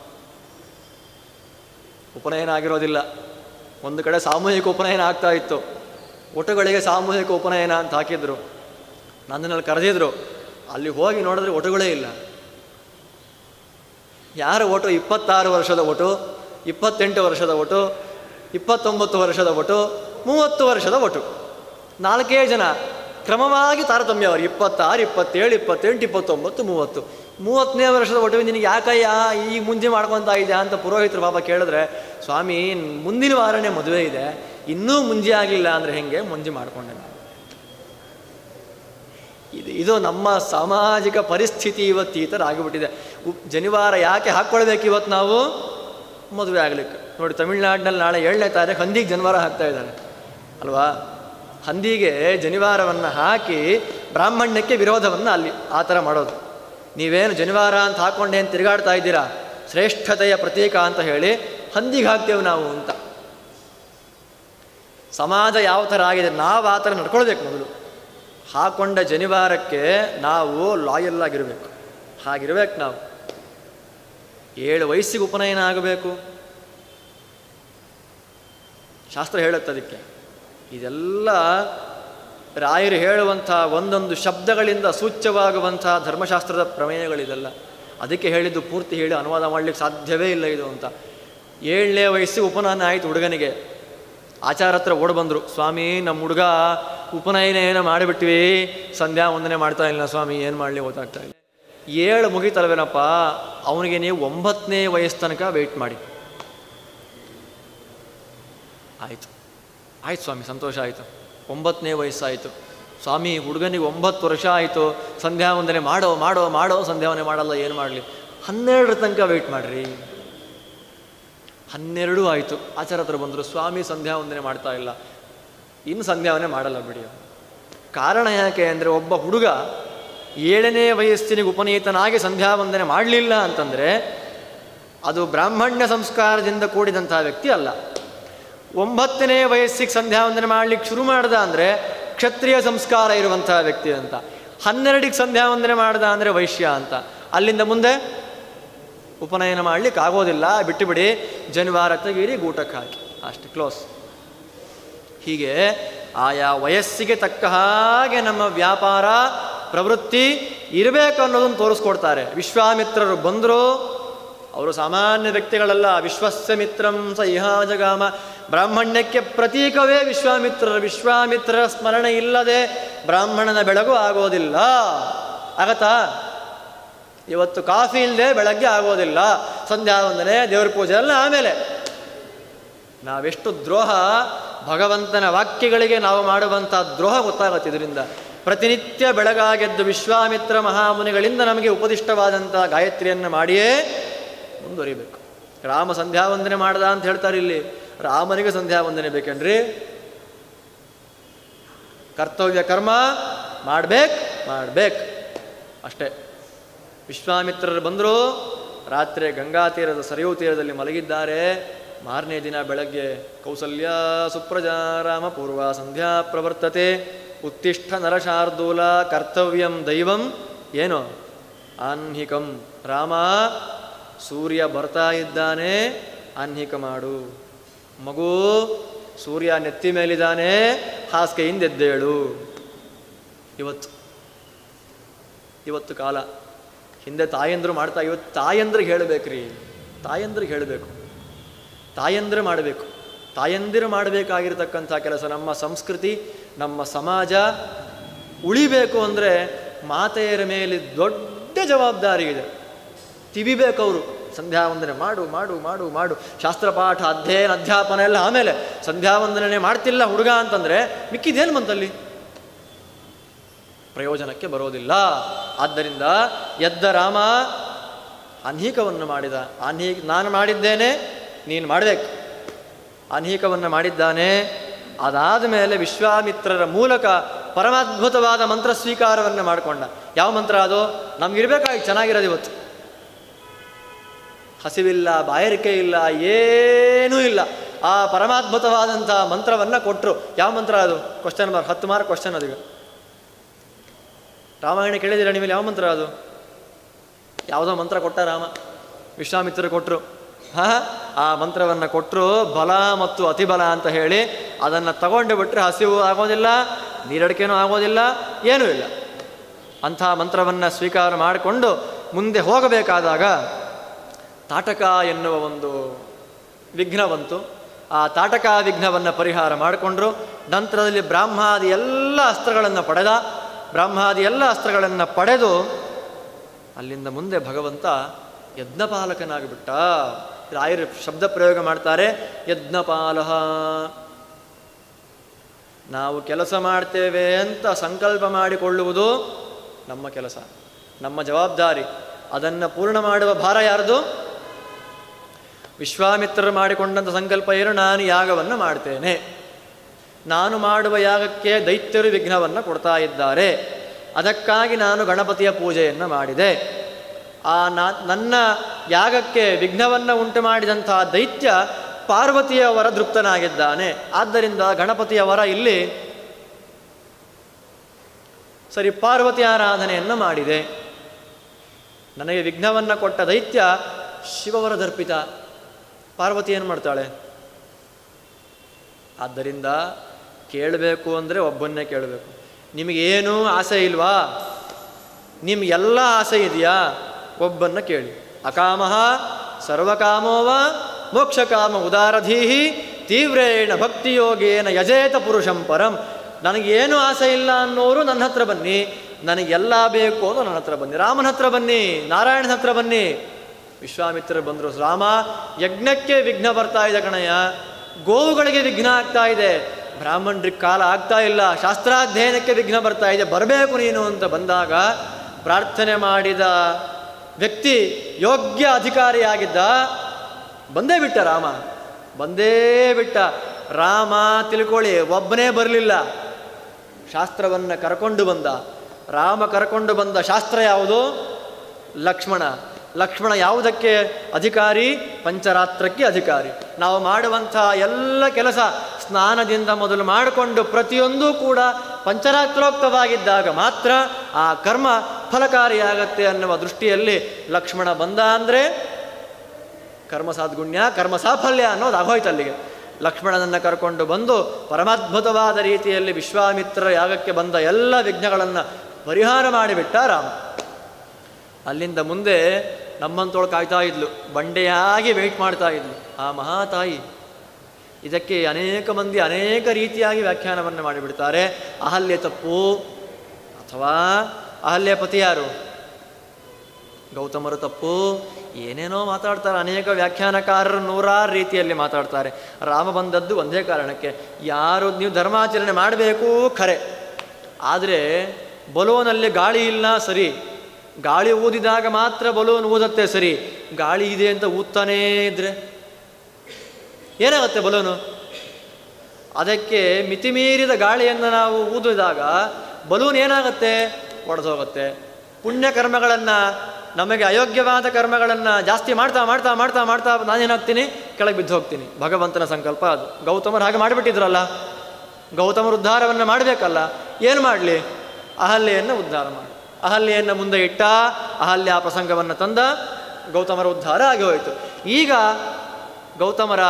ಉಪನಯನ ಆಗಿರೋದಿಲ್ಲ ಒಂದು ಕಡೆ ಸಾಮೂಹಿಕ ಉಪನಯನ ಆಗ್ತಾ ಇತ್ತು ಒಟುಗಳಿಗೆ ಸಾಮೂಹಿಕ ಉಪನಯನ ಅಂತ ಹಾಕಿದ್ರು ನನ್ನನ್ನಲ್ಲಿ ಕರೆದಿದ್ರು ಅಲ್ಲಿ ಹೋಗಿ ನೋಡಿದ್ರೆ ಒಟುಗಳೇ ಇಲ್ಲ ಯಾರ ಒಟು ಇಪ್ಪತ್ತಾರು ವರ್ಷದ ಒಟು ಇಪ್ಪತ್ತೆಂಟು ವರ್ಷದ ಒಟು ಇಪ್ಪತ್ತೊಂಬತ್ತು ವರ್ಷದ ಒಟು ಮೂವತ್ತು ವರ್ಷದ ಒಟು ನಾಲ್ಕೇ ಜನ ಕ್ರಮವಾಗಿ ತಾರತಮ್ಯ ಅವರು ಇಪ್ಪತ್ತಾರು ಇಪ್ಪತ್ತೇಳು ಇಪ್ಪತ್ತೆಂಟು ಇಪ್ಪತ್ತೊಂಬತ್ತು ಮೂವತ್ತು ಮೂವತ್ತನೇ ವರ್ಷದ ಒಟು ನಿನಗೆ ಯಾಕಯ್ಯ ಈಗ ಮುಂಜೆ ಮಾಡ್ಕೊತಾ ಇದೆಯಾ ಅಂತ ಪುರೋಹಿತರು ಬಾಬಾ ಕೇಳಿದ್ರೆ ಸ್ವಾಮಿ ಮುಂದಿನ ವಾರನೇ ಮದುವೆ ಇದೆ ಇನ್ನೂ ಮುಂಜೆ ಆಗಲಿಲ್ಲ ಅಂದರೆ ಹೆಂಗೆ ಮುಂಜೆ ಮಾಡಿಕೊಂಡೆ ನಾನು ಇದು ಇದು ನಮ್ಮ ಸಾಮಾಜಿಕ ಪರಿಸ್ಥಿತಿ ಇವತ್ತು ಈ ಥರ ಆಗಿಬಿಟ್ಟಿದೆ ಉಪ್ ಜನಿವಾರ ಯಾಕೆ ಹಾಕ್ಕೊಳ್ಬೇಕು ಇವತ್ತು ನಾವು ಮದುವೆ ಆಗಲಿಕ್ಕೆ ನೋಡಿ ತಮಿಳ್ನಾಡಿನಲ್ಲಿ ನಾಳೆ ಏಳನೇ ತಾರೀಕು ಹಂದಿಗೆ ಜನಿವಾರ ಹಾಕ್ತಾ ಇದ್ದಾರೆ ಅಲ್ವಾ ಹಂದಿಗೆ ಜನಿವಾರವನ್ನು ಹಾಕಿ ಬ್ರಾಹ್ಮಣ್ಯಕ್ಕೆ ವಿರೋಧವನ್ನು ಅಲ್ಲಿ ಆ ಥರ ಮಾಡೋದು ನೀವೇನು ಜನಿವಾರ ಅಂತ ಹಾಕ್ಕೊಂಡೇನು ತಿರುಗಾಡ್ತಾ ಇದ್ದೀರಾ ಶ್ರೇಷ್ಠತೆಯ ಪ್ರತೀಕ ಅಂತ ಹೇಳಿ ಹಂದಿಗೆ ಹಾಕ್ತೇವೆ ನಾವು ಅಂತ ಸಮಾಜ ಯಾವ ಥರ ಆಗಿದೆ ನಾವು ಆ ಥರ ನಡ್ಕೊಳ್ಬೇಕು ಮೊದಲು ಹಾಕೊಂಡ ಜನಿವಾರಕ್ಕೆ ನಾವು ಲಾಯಲ್ ಆಗಿರಬೇಕು ಹಾಗಿರ್ಬೇಕು ನಾವು ಏಳು ವಯಸ್ಸಿಗೆ ಉಪನಯನ ಆಗಬೇಕು ಶಾಸ್ತ್ರ ಹೇಳುತ್ತೆ ಅದಕ್ಕೆ ಇದೆಲ್ಲ ರಾಯರು ಹೇಳುವಂಥ ಒಂದೊಂದು ಶಬ್ದಗಳಿಂದ ಸೂಚ್ಯವಾಗುವಂಥ ಧರ್ಮಶಾಸ್ತ್ರದ ಪ್ರಮೇಯಗಳಿದೆಲ್ಲ ಅದಕ್ಕೆ ಹೇಳಿದ್ದು ಪೂರ್ತಿ ಹೇಳಿ ಅನುವಾದ ಮಾಡಲಿಕ್ಕೆ ಸಾಧ್ಯವೇ ಇಲ್ಲ ಇದು ಅಂತ ಏಳನೇ ವಯಸ್ಸಿಗೆ ಉಪನಯನ ಆಯಿತು ಹುಡುಗನಿಗೆ ಆಚಾರ ಹತ್ರ ಓಡ್ ಬಂದರು ಸ್ವಾಮಿ ನಮ್ಮ ಹುಡುಗ ಉಪನಯನ ಏನೋ ಮಾಡಿಬಿಟ್ವಿ ಸಂಧ್ಯಾ ವಂದನೆ ಮಾಡ್ತಾ ಇಲ್ಲ ಸ್ವಾಮಿ ಏನು ಮಾಡಲಿ ಗೊತ್ತಾಗ್ತಾ ಇಲ್ಲ ಏಳು ಮುಗಿತಲ್ವೇನಪ್ಪ ಅವನಿಗೆ ನೀವು ಒಂಬತ್ತನೇ ವಯಸ್ಸು ತನಕ ವೆಯ್ಟ್ ಮಾಡಿ ಆಯಿತು ಆಯ್ತು ಸ್ವಾಮಿ ಸಂತೋಷ ಆಯಿತು ಒಂಬತ್ತನೇ ವಯಸ್ಸಾಯಿತು ಸ್ವಾಮಿ ಹುಡುಗನಿಗೆ ಒಂಬತ್ತು ವರ್ಷ ಆಯಿತು ಸಂಧ್ಯಾ ವಂದನೆ ಮಾಡೋ ಮಾಡೋ ಮಾಡೋ ಸಂಧ್ಯಾವನೆ ಮಾಡಲ್ಲ ಏನು ಮಾಡಲಿ ಹನ್ನೆರಡರ ತನಕ ವೆಯ್ಟ್ ಮಾಡಿರಿ ಹನ್ನೆರಡು ಆಯಿತು ಆಚಾರ ಹತ್ರ ಬಂದರು ಸ್ವಾಮಿ ಸಂಧ್ಯಾ ವಂದನೆ ಮಾಡ್ತಾ ಇಲ್ಲ ಇನ್ನು ಸಂಧ್ಯಾವನೆ ಮಾಡಲ್ಲ ಬಿಡಿ ಕಾರಣ ಯಾಕೆ ಅಂದರೆ ಒಬ್ಬ ಹುಡುಗ ಏಳನೇ ವಯಸ್ಸಿನಿಗೆ ಉಪನೀತನಾಗಿ ಸಂಧ್ಯಾ ವಂದನೆ ಮಾಡಲಿಲ್ಲ ಅಂತಂದರೆ ಅದು ಬ್ರಾಹ್ಮಣ್ಯ ಸಂಸ್ಕಾರದಿಂದ ಕೂಡಿದಂತಹ ವ್ಯಕ್ತಿ ಅಲ್ಲ ಒಂಬತ್ತನೇ ವಯಸ್ಸಿಗೆ ಸಂಧ್ಯಾ ವಂದನೆ ಮಾಡಲಿಕ್ಕೆ ಶುರು ಮಾಡ್ದ ಅಂದರೆ ಕ್ಷತ್ರಿಯ ಸಂಸ್ಕಾರ ಇರುವಂತಹ ವ್ಯಕ್ತಿ ಅಂತ ಹನ್ನೆರಡಿಗೆ ಸಂಧ್ಯಾ ವಂದನೆ ಮಾಡ್ದ ಅಂದರೆ ವೈಶ್ಯ ಅಂತ ಅಲ್ಲಿಂದ ಮುಂದೆ ಉಪನಯನ ಮಾಡಲಿಕ್ಕೆ ಆಗೋದಿಲ್ಲ ಬಿಟ್ಟು ಬಿಡಿ ಜನಿವಾರ ತೆಗೀರಿ ಗೂಟಕ್ಕೆ ಹಾಕಿ ಅಷ್ಟೇ ಕ್ಲೋಸ್ ಹೀಗೆ ಆಯಾ ವಯಸ್ಸಿಗೆ ತಕ್ಕ ಹಾಗೆ ನಮ್ಮ ವ್ಯಾಪಾರ ಪ್ರವೃತ್ತಿ ಇರಬೇಕು ಅನ್ನೋದನ್ನು ತೋರಿಸ್ಕೊಡ್ತಾರೆ ವಿಶ್ವಾಮಿತ್ರರು ಬಂದರು ಅವರು ಸಾಮಾನ್ಯ ವ್ಯಕ್ತಿಗಳಲ್ಲ ವಿಶ್ವಸ್ಯ ಮಿತ್ರಂ ಸ ಇಹ ಜಗಾಮ ಬ್ರಾಹ್ಮಣ್ಯಕ್ಕೆ ಪ್ರತೀಕವೇ ವಿಶ್ವಾಮಿತ್ರರು ವಿಶ್ವಾಮಿತ್ರರ ಸ್ಮರಣೆ ಇಲ್ಲದೆ ಬ್ರಾಹ್ಮಣನ ಬೆಳಗು ಆಗೋದಿಲ್ಲ ಆಗತ್ತಾ ಇವತ್ತು ಕಾಫಿ ಇಲ್ಲದೆ ಬೆಳಗ್ಗೆ ಆಗೋದಿಲ್ಲ ಸಂಧ್ಯಾ ವಂದನೆ ದೇವ್ರ ಪೂಜೆ ಎಲ್ಲ ಆಮೇಲೆ ನಾವೆಷ್ಟು ದ್ರೋಹ ಭಗವಂತನ ವಾಕ್ಯಗಳಿಗೆ ನಾವು ಮಾಡುವಂಥ ದ್ರೋಹ ಗೊತ್ತಾಗತ್ತೆ ಇದರಿಂದ ಪ್ರತಿನಿತ್ಯ ಬೆಳಗಾಗೆದ್ದು ವಿಶ್ವಾಮಿತ್ರ ಮಹಾಮುನಿಗಳಿಂದ ನಮಗೆ ಉಪದಿಷ್ಟವಾದಂಥ ಗಾಯತ್ರಿಯನ್ನು ಮಾಡಿಯೇ ಮುಂದುವರಿಬೇಕು ರಾಮ ಸಂಧ್ಯಾ ವಂದನೆ ಮಾಡ್ದ ಅಂತ ಹೇಳ್ತಾರೆ ಇಲ್ಲಿ ರಾಮನಿಗೆ ಸಂಧ್ಯಾ ವಂದನೆ ಬೇಕೇನ್ರಿ ಕರ್ತವ್ಯ ಕರ್ಮ ಮಾಡ್ಬೇಕು ಮಾಡ್ಬೇಕು ಅಷ್ಟೇ ವಿಶ್ವಾಮಿತ್ರರು ಬಂದರು ರಾತ್ರಿ ಗಂಗಾ ತೀರದ ಸರಿಯೂ ತೀರದಲ್ಲಿ ಮಲಗಿದ್ದಾರೆ ಮಾರನೇ ದಿನ ಬೆಳಗ್ಗೆ ಕೌಸಲ್ಯ ಸುಪ್ರಜಾ ರಾಮ ಪೂರ್ವ ಸಂಧ್ಯಾ ಪ್ರವರ್ತತೆ ಉತ್ತಿಷ್ಠ ನರಶಾರ್ದೂಲ ಕರ್ತವ್ಯಂ ದೈವಂ ಏನು ಆನ್ಹಿಕಂ ರಾಮ ಸೂರ್ಯ ಬರ್ತಾ ಇದ್ದಾನೆ ಆನ್ಹಿಕ ಮಾಡು ಮಗು ಸೂರ್ಯ ನೆತ್ತಿ ಮೇಲಿದ್ದಾನೆ ಹಾಸಿಗೆಯಿಂದ ಎದ್ದೇಳು ಇವತ್ತು ಇವತ್ತು ಕಾಲ ಹಿಂದೆ ತಾಯಂದ್ರು ಮಾಡ್ತಾ ಇವತ್ತು ತಾಯಂದ್ರಿಗೆ ಹೇಳಬೇಕ್ರಿ ತಾಯಂದ್ರಿಗೆ ಹೇಳಬೇಕು ತಾಯಂದ್ರೆ ಮಾಡಬೇಕು ತಾಯಂದಿರು ಮಾಡಬೇಕಾಗಿರ್ತಕ್ಕಂಥ ಕೆಲಸ ನಮ್ಮ ಸಂಸ್ಕೃತಿ ನಮ್ಮ ಸಮಾಜ ಉಳಿಬೇಕು ಅಂದರೆ ಮಾತೆಯರ ಮೇಲೆ ದೊಡ್ಡ ಜವಾಬ್ದಾರಿ ಇದೆ ತಿವಿಬೇಕು ಅವರು ಸಂಧ್ಯಾ ವಂದನೆ ಮಾಡು ಮಾಡು ಮಾಡು ಮಾಡು ಶಾಸ್ತ್ರಪಾಠ ಅಧ್ಯಯನ ಅಧ್ಯಾಪನ ಎಲ್ಲ ಆಮೇಲೆ ಸಂಧ್ಯಾ ವಂದನೆ ಮಾಡ್ತಿಲ್ಲ ಹುಡುಗ ಅಂತಂದರೆ ಮಿಕ್ಕಿದೇನು ಬಂತಲ್ಲಿ ಪ್ರಯೋಜನಕ್ಕೆ ಬರೋದಿಲ್ಲ ಆದ್ದರಿಂದ ಎದ್ದ ರಾಮ ಅನ್ಹೀಕವನ್ನು ಮಾಡಿದ ಅನ್ಹೀ ನಾನು ಮಾಡಿದ್ದೇನೆ ನೀನು ಮಾಡಬೇಕು ಅನ್ಹೀಕವನ್ನು ಮಾಡಿದ್ದಾನೆ ಅದಾದ ಮೇಲೆ ವಿಶ್ವಾಮಿತ್ರರ ಮೂಲಕ ಪರಮಾದ್ಭುತವಾದ ಮಂತ್ರ ಸ್ವೀಕಾರವನ್ನು ಮಾಡಿಕೊಂಡ ಯಾವ ಮಂತ್ರ ಅದು ನಮಗಿರ್ಬೇಕಾಗಿ ಚೆನ್ನಾಗಿರೋದು ಇವತ್ತು ಹಸಿವಿಲ್ಲ ಬಾಯಾರಿಕೆ ಇಲ್ಲ ಏನೂ ಇಲ್ಲ ಆ ಪರಮಾದ್ಭುತವಾದಂಥ ಮಂತ್ರವನ್ನು ಕೊಟ್ಟರು ಯಾವ ಮಂತ್ರ ಅದು ಕ್ವಶನ್ ಮಾರ್ಕ್ ಹತ್ತು ಮಾರ್ಕ್ ಕ್ವಶನ್ ಅದೀಗ ರಾಮಾಯಣ ಕೇಳಿದಿರ ನಿಮ್ಮಲ್ಲಿ ಯಾವ ಮಂತ್ರ ಅದು ಯಾವುದೋ ಮಂತ್ರ ಕೊಟ್ಟ ರಾಮ ವಿಶ್ವಾಮಿತ್ರರು ಕೊಟ್ಟರು ಹಾ ಆ ಮಂತ್ರವನ್ನು ಕೊಟ್ಟರು ಬಲ ಮತ್ತು ಅತಿಬಲ ಅಂತ ಹೇಳಿ ಅದನ್ನು ತಗೊಂಡು ಬಿಟ್ಟರೆ ಹಸಿವು ಆಗೋದಿಲ್ಲ ನೀರಡಿಕೆನೂ ಆಗೋದಿಲ್ಲ ಏನೂ ಇಲ್ಲ ಅಂಥ ಮಂತ್ರವನ್ನು ಸ್ವೀಕಾರ ಮಾಡಿಕೊಂಡು ಮುಂದೆ ಹೋಗಬೇಕಾದಾಗ ತಾಟಕ ಎನ್ನುವ ಒಂದು ವಿಘ್ನ ಬಂತು ಆ ತಾಟಕ ವಿಘ್ನವನ್ನು ಪರಿಹಾರ ಮಾಡಿಕೊಂಡ್ರು ನಂತರದಲ್ಲಿ ಬ್ರಾಹ್ಮಾದಿ ಎಲ್ಲ ಅಸ್ತ್ರಗಳನ್ನು ಪಡೆದ ಬ್ರಾಹ್ಮಾದಿ ಎಲ್ಲ ಅಸ್ತ್ರಗಳನ್ನು ಪಡೆದು ಅಲ್ಲಿಂದ ಮುಂದೆ ಭಗವಂತ ಯಜ್ಞಪಾಲಕನಾಗಿಬಿಟ್ಟ ರಾಯರು ಶಬ್ದ ಪ್ರಯೋಗ ಮಾಡ್ತಾರೆ ಯಜ್ಞಪಾಲಹ ನಾವು ಕೆಲಸ ಮಾಡ್ತೇವೆ ಅಂತ ಸಂಕಲ್ಪ ಮಾಡಿಕೊಳ್ಳುವುದು ನಮ್ಮ ಕೆಲಸ ನಮ್ಮ ಜವಾಬ್ದಾರಿ ಅದನ್ನು ಪೂರ್ಣ ಮಾಡುವ ಭಾರ ಯಾರ್ದು ವಿಶ್ವಾಮಿತ್ರರು ಮಾಡಿಕೊಂಡಂಥ ಸಂಕಲ್ಪ ಏನು ನಾನು ಯಾಗವನ್ನು ಮಾಡ್ತೇನೆ ನಾನು ಮಾಡುವ ಯಾಗಕ್ಕೆ ದೈತ್ಯರು ವಿಘ್ನವನ್ನು ಕೊಡ್ತಾ ಇದ್ದಾರೆ ಅದಕ್ಕಾಗಿ ನಾನು ಗಣಪತಿಯ ಪೂಜೆಯನ್ನು ಮಾಡಿದೆ ಆ ನಾ ನನ್ನ ಯಾಗಕ್ಕೆ ವಿಘ್ನವನ್ನು ಉಂಟು ಮಾಡಿದಂಥ ದೈತ್ಯ ಪಾರ್ವತಿಯ ವರ ದೃಪ್ತನಾಗಿದ್ದಾನೆ ಆದ್ದರಿಂದ ಗಣಪತಿಯ ವರ ಇಲ್ಲಿ ಸರಿ ಪಾರ್ವತಿ ಆರಾಧನೆಯನ್ನು ಮಾಡಿದೆ ನನಗೆ ವಿಘ್ನವನ್ನು ಕೊಟ್ಟ ದೈತ್ಯ ಶಿವವರ ದರ್ಪಿತ ಪಾರ್ವತಿ ಏನು ಮಾಡ್ತಾಳೆ ಆದ್ದರಿಂದ ಕೇಳಬೇಕು ಅಂದರೆ ಒಬ್ಬನ್ನೇ ಕೇಳಬೇಕು ನಿಮಗೇನೂ ಆಸೆ ಇಲ್ವಾ ನಿಮಗೆಲ್ಲ ಆಸೆ ಇದೆಯಾ ಒಬ್ಬನ್ನ ಕೇಳಿ ಅಕಾಮಃ ಸರ್ವಕಾಮೋವ ಮೋಕ್ಷಕಾಮ ಉದಾರಧೀಹಿ ತೀವ್ರೇಣ ಭಕ್ತಿಯೋಗೇನ ಯಜೇತ ಪುರುಷಂ ಪರಂ ನನಗೇನು ಆಸೆ ಇಲ್ಲ ಅನ್ನೋರು ನನ್ನ ಹತ್ರ ಬನ್ನಿ ನನಗೆಲ್ಲ ಬೇಕು ಅನ್ನೋ ನನ್ನ ಹತ್ರ ಬನ್ನಿ ರಾಮನ ಹತ್ರ ಬನ್ನಿ ನಾರಾಯಣನ ಹತ್ರ ಬನ್ನಿ ವಿಶ್ವಾಮಿತ್ರರು ಬಂದರು ರಾಮ ಯಜ್ಞಕ್ಕೆ ವಿಘ್ನ ಬರ್ತಾ ಇದೆ ಕಣಯ್ಯ ಗೋವುಗಳಿಗೆ ವಿಘ್ನ ಆಗ್ತಾ ಇದೆ ಬ್ರಾಹ್ಮಣರಿಗೆ ಕಾಲ ಆಗ್ತಾ ಇಲ್ಲ ಶಾಸ್ತ್ರಾಧ್ಯಯನಕ್ಕೆ ವಿಘ್ನ ಬರ್ತಾ ಇದೆ ಬರಬೇಕು ನೀನು ಅಂತ ಬಂದಾಗ ಪ್ರಾರ್ಥನೆ ಮಾಡಿದ ವ್ಯಕ್ತಿ ಯೋಗ್ಯ ಅಧಿಕಾರಿಯಾಗಿದ್ದ ಬಂದೇ ಬಿಟ್ಟ ರಾಮ ಬಂದೇ ಬಿಟ್ಟ ರಾಮ ತಿಳ್ಕೊಳ್ಳಿ ಒಬ್ಬನೇ ಬರಲಿಲ್ಲ ಶಾಸ್ತ್ರವನ್ನು ಕರ್ಕೊಂಡು ಬಂದ ರಾಮ ಕರ್ಕೊಂಡು ಬಂದ ಶಾಸ್ತ್ರ ಯಾವುದು ಲಕ್ಷ್ಮಣ ಲಕ್ಷ್ಮಣ ಯಾವುದಕ್ಕೆ ಅಧಿಕಾರಿ ಪಂಚರಾತ್ರಕ್ಕೆ ಅಧಿಕಾರಿ ನಾವು ಮಾಡುವಂಥ ಎಲ್ಲ ಕೆಲಸ ಸ್ನಾನದಿಂದ ಮೊದಲು ಮಾಡಿಕೊಂಡು ಪ್ರತಿಯೊಂದೂ ಕೂಡ ಪಂಚರಾತ್ರೋಕ್ತವಾಗಿದ್ದಾಗ ಮಾತ್ರ ಆ ಕರ್ಮ ಫಲಕಾರಿಯಾಗತ್ತೆ ಅನ್ನುವ ದೃಷ್ಟಿಯಲ್ಲಿ ಲಕ್ಷ್ಮಣ ಬಂದ ಅಂದರೆ ಕರ್ಮ ಸಾದ್ಗುಣ್ಯ ಕರ್ಮ ಸಾಫಲ್ಯ ಅನ್ನೋದು ಆಗೋಯ್ತು ಅಲ್ಲಿಗೆ ಲಕ್ಷ್ಮಣನನ್ನು ಕರ್ಕೊಂಡು ಬಂದು ಪರಮಾದ್ಭುತವಾದ ರೀತಿಯಲ್ಲಿ ವಿಶ್ವಾಮಿತ್ರ ಯಾಗಕ್ಕೆ ಬಂದ ಎಲ್ಲ ವಿಘ್ನಗಳನ್ನು ಪರಿಹಾರ ಮಾಡಿಬಿಟ್ಟ ರಾಮ ಅಲ್ಲಿಂದ ಮುಂದೆ ನಮ್ಮಂತೋಳು ಕಾಯ್ತಾ ಇದ್ಲು ಬಂಡೆಯಾಗಿ ವೆಯ್ಟ್ ಮಾಡ್ತಾ ಇದ್ಲು ಆ ಮಹಾತಾಯಿ ಇದಕ್ಕೆ ಅನೇಕ ಮಂದಿ ಅನೇಕ ರೀತಿಯಾಗಿ ವ್ಯಾಖ್ಯಾನವನ್ನು ಮಾಡಿಬಿಡ್ತಾರೆ ಅಹಲ್ಯ ತಪ್ಪು ಅಥವಾ ಅಹಲ್ಯ ಪತಿ ಯಾರು ಗೌತಮರು ತಪ್ಪು ಏನೇನೋ ಮಾತಾಡ್ತಾರೆ ಅನೇಕ ವ್ಯಾಖ್ಯಾನಕಾರರು ನೂರಾರು ರೀತಿಯಲ್ಲಿ ಮಾತಾಡ್ತಾರೆ ರಾಮ ಬಂದದ್ದು ಒಂದೇ ಕಾರಣಕ್ಕೆ ಯಾರು ನೀವು ಧರ್ಮಾಚರಣೆ ಮಾಡಬೇಕು ಖರೆ ಆದರೆ ಬಲೂನಲ್ಲಿ ಗಾಳಿ ಇಲ್ಲ ಸರಿ ಗಾಳಿ ಊದಿದಾಗ ಮಾತ್ರ ಬಲೂನ್ ಊದತ್ತೆ ಸರಿ ಗಾಳಿ ಇದೆ ಅಂತ ಊದ್ತಾನೇ ಇದ್ರೆ ಏನಾಗುತ್ತೆ ಬಲೂನು ಅದಕ್ಕೆ ಮಿತಿಮೀರಿದ ಗಾಳಿಯನ್ನು ನಾವು ಊದಿದಾಗ ಬಲೂನ್ ಏನಾಗುತ್ತೆ ಒಡೆದೋಗುತ್ತೆ ಪುಣ್ಯ ಕರ್ಮಗಳನ್ನು ನಮಗೆ ಅಯೋಗ್ಯವಾದ ಕರ್ಮಗಳನ್ನು ಜಾಸ್ತಿ ಮಾಡ್ತಾ ಮಾಡ್ತಾ ಮಾಡ್ತಾ ಮಾಡ್ತಾ ನಾನೇನಾಗ್ತೀನಿ ಕೆಳಗೆ ಬಿದ್ದು ಹೋಗ್ತೀನಿ ಭಗವಂತನ ಸಂಕಲ್ಪ ಅದು ಗೌತಮರು ಹಾಗೆ ಮಾಡಿಬಿಟ್ಟಿದ್ರಲ್ಲ ಗೌತಮರು ಉದ್ಧಾರವನ್ನು ಮಾಡಬೇಕಲ್ಲ ಏನು ಮಾಡಲಿ ಅಹಲ್ಯೆಯನ್ನು ಉದ್ಧಾರ ಮಾಡಿ ಅಹಲ್ಯೆಯನ್ನು ಮುಂದೆ ಇಟ್ಟ ಅಹಲ್ಯ ಆ ಪ್ರಸಂಗವನ್ನು ತಂದ ಗೌತಮರ ಉದ್ಧಾರ ಆಗಿ ಹೋಯಿತು ಈಗ ಗೌತಮರ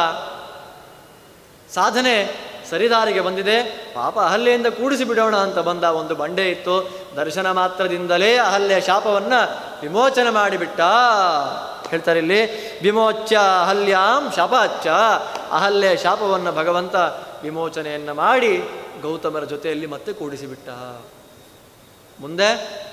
ಸಾಧನೆ ಸರಿದಾರಿಗೆ ಬಂದಿದೆ ಪಾಪ ಅಹಲ್ಯೆಯಿಂದ ಕೂಡಿಸಿ ಬಿಡೋಣ ಅಂತ ಬಂದ ಒಂದು ಬಂಡೆ ಇತ್ತು ದರ್ಶನ ಮಾತ್ರದಿಂದಲೇ ಅಹಲ್ಯ ಶಾಪವನ್ನು ವಿಮೋಚನೆ ಮಾಡಿಬಿಟ್ಟ ಹೇಳ್ತಾರೆ ಇಲ್ಲಿ ವಿಮೋಚ್ಯ ಅಹಲ್ಯಾಂ ಶಾಪಾಚ್ಚ ಅಹಲ್ಯ ಶಾಪವನ್ನು ಭಗವಂತ ವಿಮೋಚನೆಯನ್ನು ಮಾಡಿ ಗೌತಮರ ಜೊತೆಯಲ್ಲಿ ಮತ್ತೆ ಕೂಡಿಸಿಬಿಟ್ಟ ಮುಂದೆ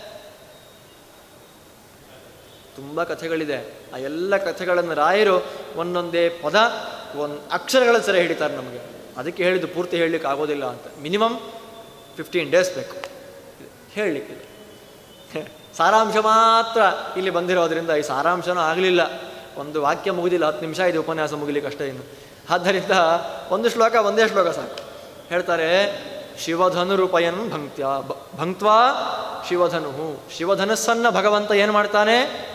ತುಂಬ ಕಥೆಗಳಿದೆ ಆ ಎಲ್ಲ ಕಥೆಗಳನ್ನು ರಾಯರು ಒಂದೊಂದೇ ಪದ ಒಂದು ಅಕ್ಷರಗಳ ಸರಿ ಹಿಡಿತಾರೆ ನಮಗೆ ಅದಕ್ಕೆ ಹೇಳಿದ್ದು ಪೂರ್ತಿ ಹೇಳಲಿಕ್ಕೆ ಆಗೋದಿಲ್ಲ ಅಂತ ಮಿನಿಮಮ್ ಫಿಫ್ಟೀನ್ ಡೇಸ್ ಬೇಕು ಹೇಳಲಿಕ್ಕೆ ಸಾರಾಂಶ ಮಾತ್ರ ಇಲ್ಲಿ ಬಂದಿರೋದ್ರಿಂದ ಈ ಸಾರಾಂಶನೂ ಆಗಲಿಲ್ಲ ಒಂದು ವಾಕ್ಯ ಮುಗಿದಿಲ್ಲ ಹತ್ತು ನಿಮಿಷ ಇದು ಉಪನ್ಯಾಸ ಮುಗಿಲಿಕ್ಕೆ ಅಷ್ಟೇ ಇನ್ನು ಆದ್ದರಿಂದ ಒಂದು ಶ್ಲೋಕ ಒಂದೇ ಶ್ಲೋಕ ಸಾಕು ಹೇಳ್ತಾರೆ ಶಿವಧನುರುಪಯನ್ ಭಂಕ್ತ್ಯ ಬ- ಭಂಕ್ತ್ವಾ ಶಿವಧನು ಶಿವಧನಸ್ಸನ್ನು ಭಗವಂತ ಏನು ಮಾಡ್ತಾನೆ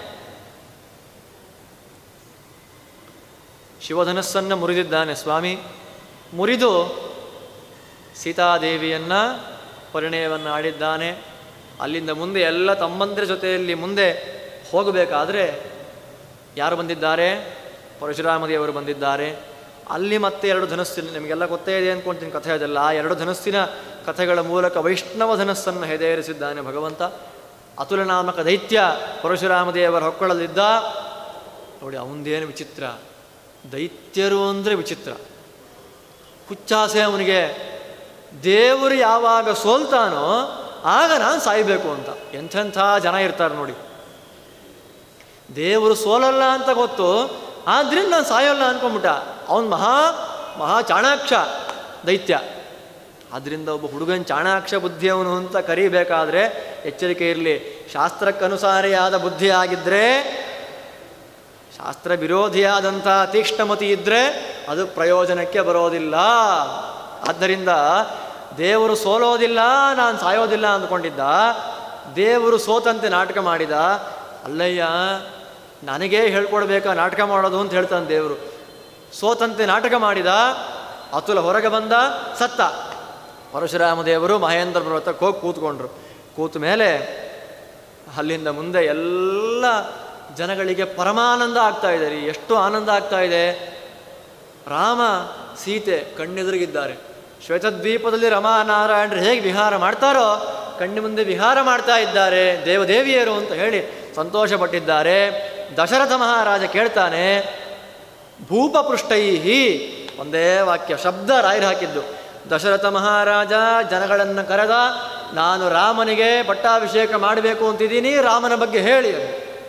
ಶಿವಧನಸ್ಸನ್ನು ಮುರಿದಿದ್ದಾನೆ ಸ್ವಾಮಿ ಮುರಿದು ಸೀತಾದೇವಿಯನ್ನು ಪರಿಣಯವನ್ನು ಆಡಿದ್ದಾನೆ ಅಲ್ಲಿಂದ ಮುಂದೆ ಎಲ್ಲ ತಮ್ಮಂದಿರ ಜೊತೆಯಲ್ಲಿ ಮುಂದೆ ಹೋಗಬೇಕಾದ್ರೆ ಯಾರು ಬಂದಿದ್ದಾರೆ ಪರಶುರಾಮ ದೇವರು ಬಂದಿದ್ದಾರೆ ಅಲ್ಲಿ ಮತ್ತೆ ಎರಡು ಧನಸ್ಸಿನ ನಿಮಗೆಲ್ಲ ಗೊತ್ತೇ ಇದೆ ಅಂದ್ಕೊಂತೀನಿ ಕಥೆ ಅದಲ್ಲ ಆ ಎರಡು ಧನಸ್ಸಿನ ಕಥೆಗಳ ಮೂಲಕ ವೈಷ್ಣವ ಧನಸ್ಸನ್ನು ಹೆದೆಯರಿಸಿದ್ದಾನೆ ಭಗವಂತ ಅತುಲನಾಮಕ ದೈತ್ಯ ಪರಶುರಾಮ ದೇವರ ಹೊಕ್ಕಳಲ್ಲಿದ್ದ ನೋಡಿ ಅವನದೇನು ವಿಚಿತ್ರ ದೈತ್ಯರು ಅಂದರೆ ವಿಚಿತ್ರ ಹುಚ್ಚಾಸೆ ಅವನಿಗೆ ದೇವರು ಯಾವಾಗ ಸೋಲ್ತಾನೋ ಆಗ ನಾನು ಸಾಯಬೇಕು ಅಂತ ಎಂಥೆಂಥ ಜನ ಇರ್ತಾರೆ ನೋಡಿ ದೇವರು ಸೋಲಲ್ಲ ಅಂತ ಗೊತ್ತು ಆದ್ರಿಂದ ನಾನು ಸಾಯೋಲ್ಲ ಅನ್ಕೊಂಬಿಟ್ಟ ಅವನು ಮಹಾ ಮಹಾ ಚಾಣಾಕ್ಷ ದೈತ್ಯ ಆದ್ದರಿಂದ ಒಬ್ಬ ಹುಡುಗನ ಚಾಣಾಕ್ಷ ಬುದ್ಧಿಯವನು ಅಂತ ಕರಿಬೇಕಾದ್ರೆ ಎಚ್ಚರಿಕೆ ಇರಲಿ ಶಾಸ್ತ್ರಕ್ಕನುಸಾರಿಯಾದ ಬುದ್ಧಿ ಆಗಿದ್ದರೆ ಶಾಸ್ತ್ರ ವಿರೋಧಿಯಾದಂಥ ತೀಕ್ಷ್ಣಮತಿ ಇದ್ದರೆ ಅದು ಪ್ರಯೋಜನಕ್ಕೆ ಬರೋದಿಲ್ಲ ಆದ್ದರಿಂದ ದೇವರು ಸೋಲೋದಿಲ್ಲ ನಾನು ಸಾಯೋದಿಲ್ಲ ಅಂದ್ಕೊಂಡಿದ್ದ ದೇವರು ಸೋತಂತೆ ನಾಟಕ ಮಾಡಿದ ಅಲ್ಲಯ್ಯ ನನಗೇ ಹೇಳ್ಕೊಡ್ಬೇಕಾ ನಾಟಕ ಮಾಡೋದು ಅಂತ ಹೇಳ್ತಾನೆ ದೇವರು ಸೋತಂತೆ ನಾಟಕ ಮಾಡಿದ ಅತುಲ ಹೊರಗೆ ಬಂದ ಸತ್ತ ಪರಶುರಾಮ ದೇವರು ಮಹೇಂದ್ರ ಪರ್ವತಕ್ಕೆ ಹೋಗಿ ಕೂತ್ಕೊಂಡ್ರು ಕೂತ ಮೇಲೆ ಅಲ್ಲಿಂದ ಮುಂದೆ ಎಲ್ಲ ಜನಗಳಿಗೆ ಪರಮಾನಂದ ಆಗ್ತಾ ಇದೆ ರೀ ಎಷ್ಟು ಆನಂದ ಆಗ್ತಾ ಇದೆ ರಾಮ ಸೀತೆ ಕಣ್ಣೆದುರಿಗಿದ್ದಾರೆ ಶ್ವೇತದ್ವೀಪದಲ್ಲಿ ರಮಾನಾರಾಯಣರು ಹೇಗೆ ವಿಹಾರ ಮಾಡ್ತಾರೋ ಕಣ್ಣು ಮುಂದೆ ವಿಹಾರ ಮಾಡ್ತಾ ಇದ್ದಾರೆ ದೇವದೇವಿಯರು ಅಂತ ಹೇಳಿ ಸಂತೋಷಪಟ್ಟಿದ್ದಾರೆ ದಶರಥ ಮಹಾರಾಜ ಕೇಳ್ತಾನೆ ಭೂಪಪೃಷ್ಟೈಹಿ ಒಂದೇ ವಾಕ್ಯ ಶಬ್ದ ರಾಯರು ಹಾಕಿದ್ದು ದಶರಥ ಮಹಾರಾಜ ಜನಗಳನ್ನು ಕರೆದ ನಾನು ರಾಮನಿಗೆ ಪಟ್ಟಾಭಿಷೇಕ ಮಾಡಬೇಕು ಅಂತಿದ್ದೀನಿ ರಾಮನ ಬಗ್ಗೆ ಹೇಳಿ ಅಂತ.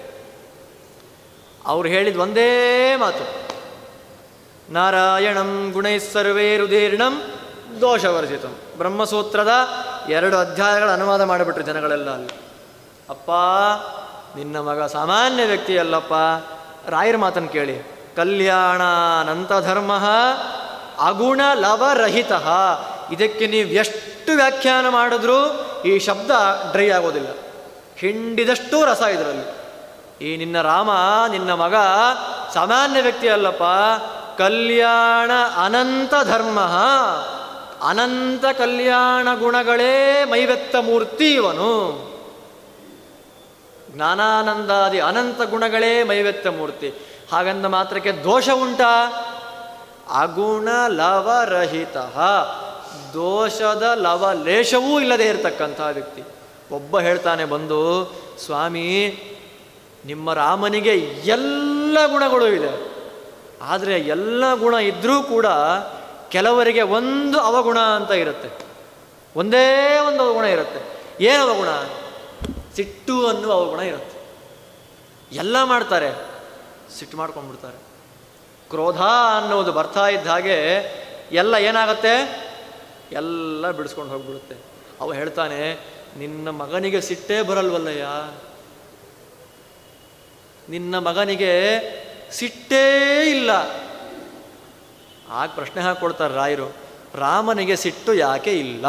ಅವ್ರು ಹೇಳಿದ ಒಂದೇ ಮಾತು ನಾರಾಯಣಂ ಗುಣೈಸ್ಸರ್ವೇರುದೀರ್ಣಂ ದೋಷವರ್ಜಿತಂ ಬ್ರಹ್ಮಸೂತ್ರದ ಎರಡು ಅಧ್ಯಾಯಗಳ ಅನುವಾದ ಮಾಡಿಬಿಟ್ರು ಜನಗಳೆಲ್ಲ ಅಲ್ಲಿ ಅಪ್ಪ ನಿನ್ನ ಮಗ ಸಾಮಾನ್ಯ ವ್ಯಕ್ತಿ ಅಲ್ಲಪ್ಪ ರಾಯರ ಮಾತನ್ನು ಕೇಳಿ ಕಲ್ಯಾಣಾನಂತ ಧರ್ಮ ಅಗುಣ ಲವರಹಿತ ಇದಕ್ಕೆ ನೀವು ಎಷ್ಟು ಎಷ್ಟು ವ್ಯಾಖ್ಯಾನ ಮಾಡಿದ್ರೂ ಈ ಶಬ್ದ ಡ್ರೈ ಆಗೋದಿಲ್ಲ ಹಿಂಡಿದಷ್ಟು ರಸ ಇದರಲ್ಲಿ ಈ ನಿನ್ನ ರಾಮ ನಿನ್ನ ಮಗ ಸಾಮಾನ್ಯ ವ್ಯಕ್ತಿ ಅಲ್ಲಪ್ಪ ಕಲ್ಯಾಣ ಅನಂತ ಧರ್ಮ ಅನಂತ ಕಲ್ಯಾಣ ಗುಣಗಳೇ ಮೈವೆತ್ತ ಮೂರ್ತಿ ಇವನು ಜ್ಞಾನಾನಂದಾದಿ ಅನಂತ ಗುಣಗಳೇ ಮೈವೆತ್ತ ಮೂರ್ತಿ ಹಾಗಂದ ಮಾತ್ರಕ್ಕೆ ದೋಷ ಉಂಟಾ ಅಗುಣ ಲವರಹಿತ ದೋಷದ ಲವಲೇಶವೂ ಇಲ್ಲದೆ ಇರತಕ್ಕಂಥ ವ್ಯಕ್ತಿ ಒಬ್ಬ ಹೇಳ್ತಾನೆ ಬಂದು ಸ್ವಾಮಿ ನಿಮ್ಮ ರಾಮನಿಗೆ ಎಲ್ಲ ಗುಣಗಳು ಇದೆ ಆದರೆ ಎಲ್ಲ ಗುಣ ಇದ್ದರೂ ಕೂಡ ಕೆಲವರಿಗೆ ಒಂದು ಅವಗುಣ ಅಂತ ಇರುತ್ತೆ ಒಂದೇ ಒಂದು ಅವಗುಣ ಇರುತ್ತೆ ಏನು ಅವಗುಣ ಸಿಟ್ಟು ಅನ್ನುವ ಅವಗುಣ ಇರುತ್ತೆ ಎಲ್ಲ ಮಾಡ್ತಾರೆ ಸಿಟ್ಟು ಮಾಡ್ಕೊಂಡ್ಬಿಡ್ತಾರೆ ಕ್ರೋಧ ಅನ್ನೋದು ಬರ್ತಾ ಇದ್ದ ಹಾಗೆ ಎಲ್ಲ ಏನಾಗತ್ತೆ ಎಲ್ಲ ಬಿಡಿಸ್ಕೊಂಡು ಹೋಗ್ಬಿಡುತ್ತೆ ಅವ ಹೇಳ್ತಾನೆ ನಿನ್ನ ಮಗನಿಗೆ ಸಿಟ್ಟೇ ಬರಲ್ವಲ್ಲಯ್ಯ ನಿನ್ನ ಮಗನಿಗೆ ಸಿಟ್ಟೇ ಇಲ್ಲ ಆಗ ಪ್ರಶ್ನೆ ಹಾಕ್ಕೊಡ್ತಾರೆ ರಾಯರು ರಾಮನಿಗೆ ಸಿಟ್ಟು ಯಾಕೆ ಇಲ್ಲ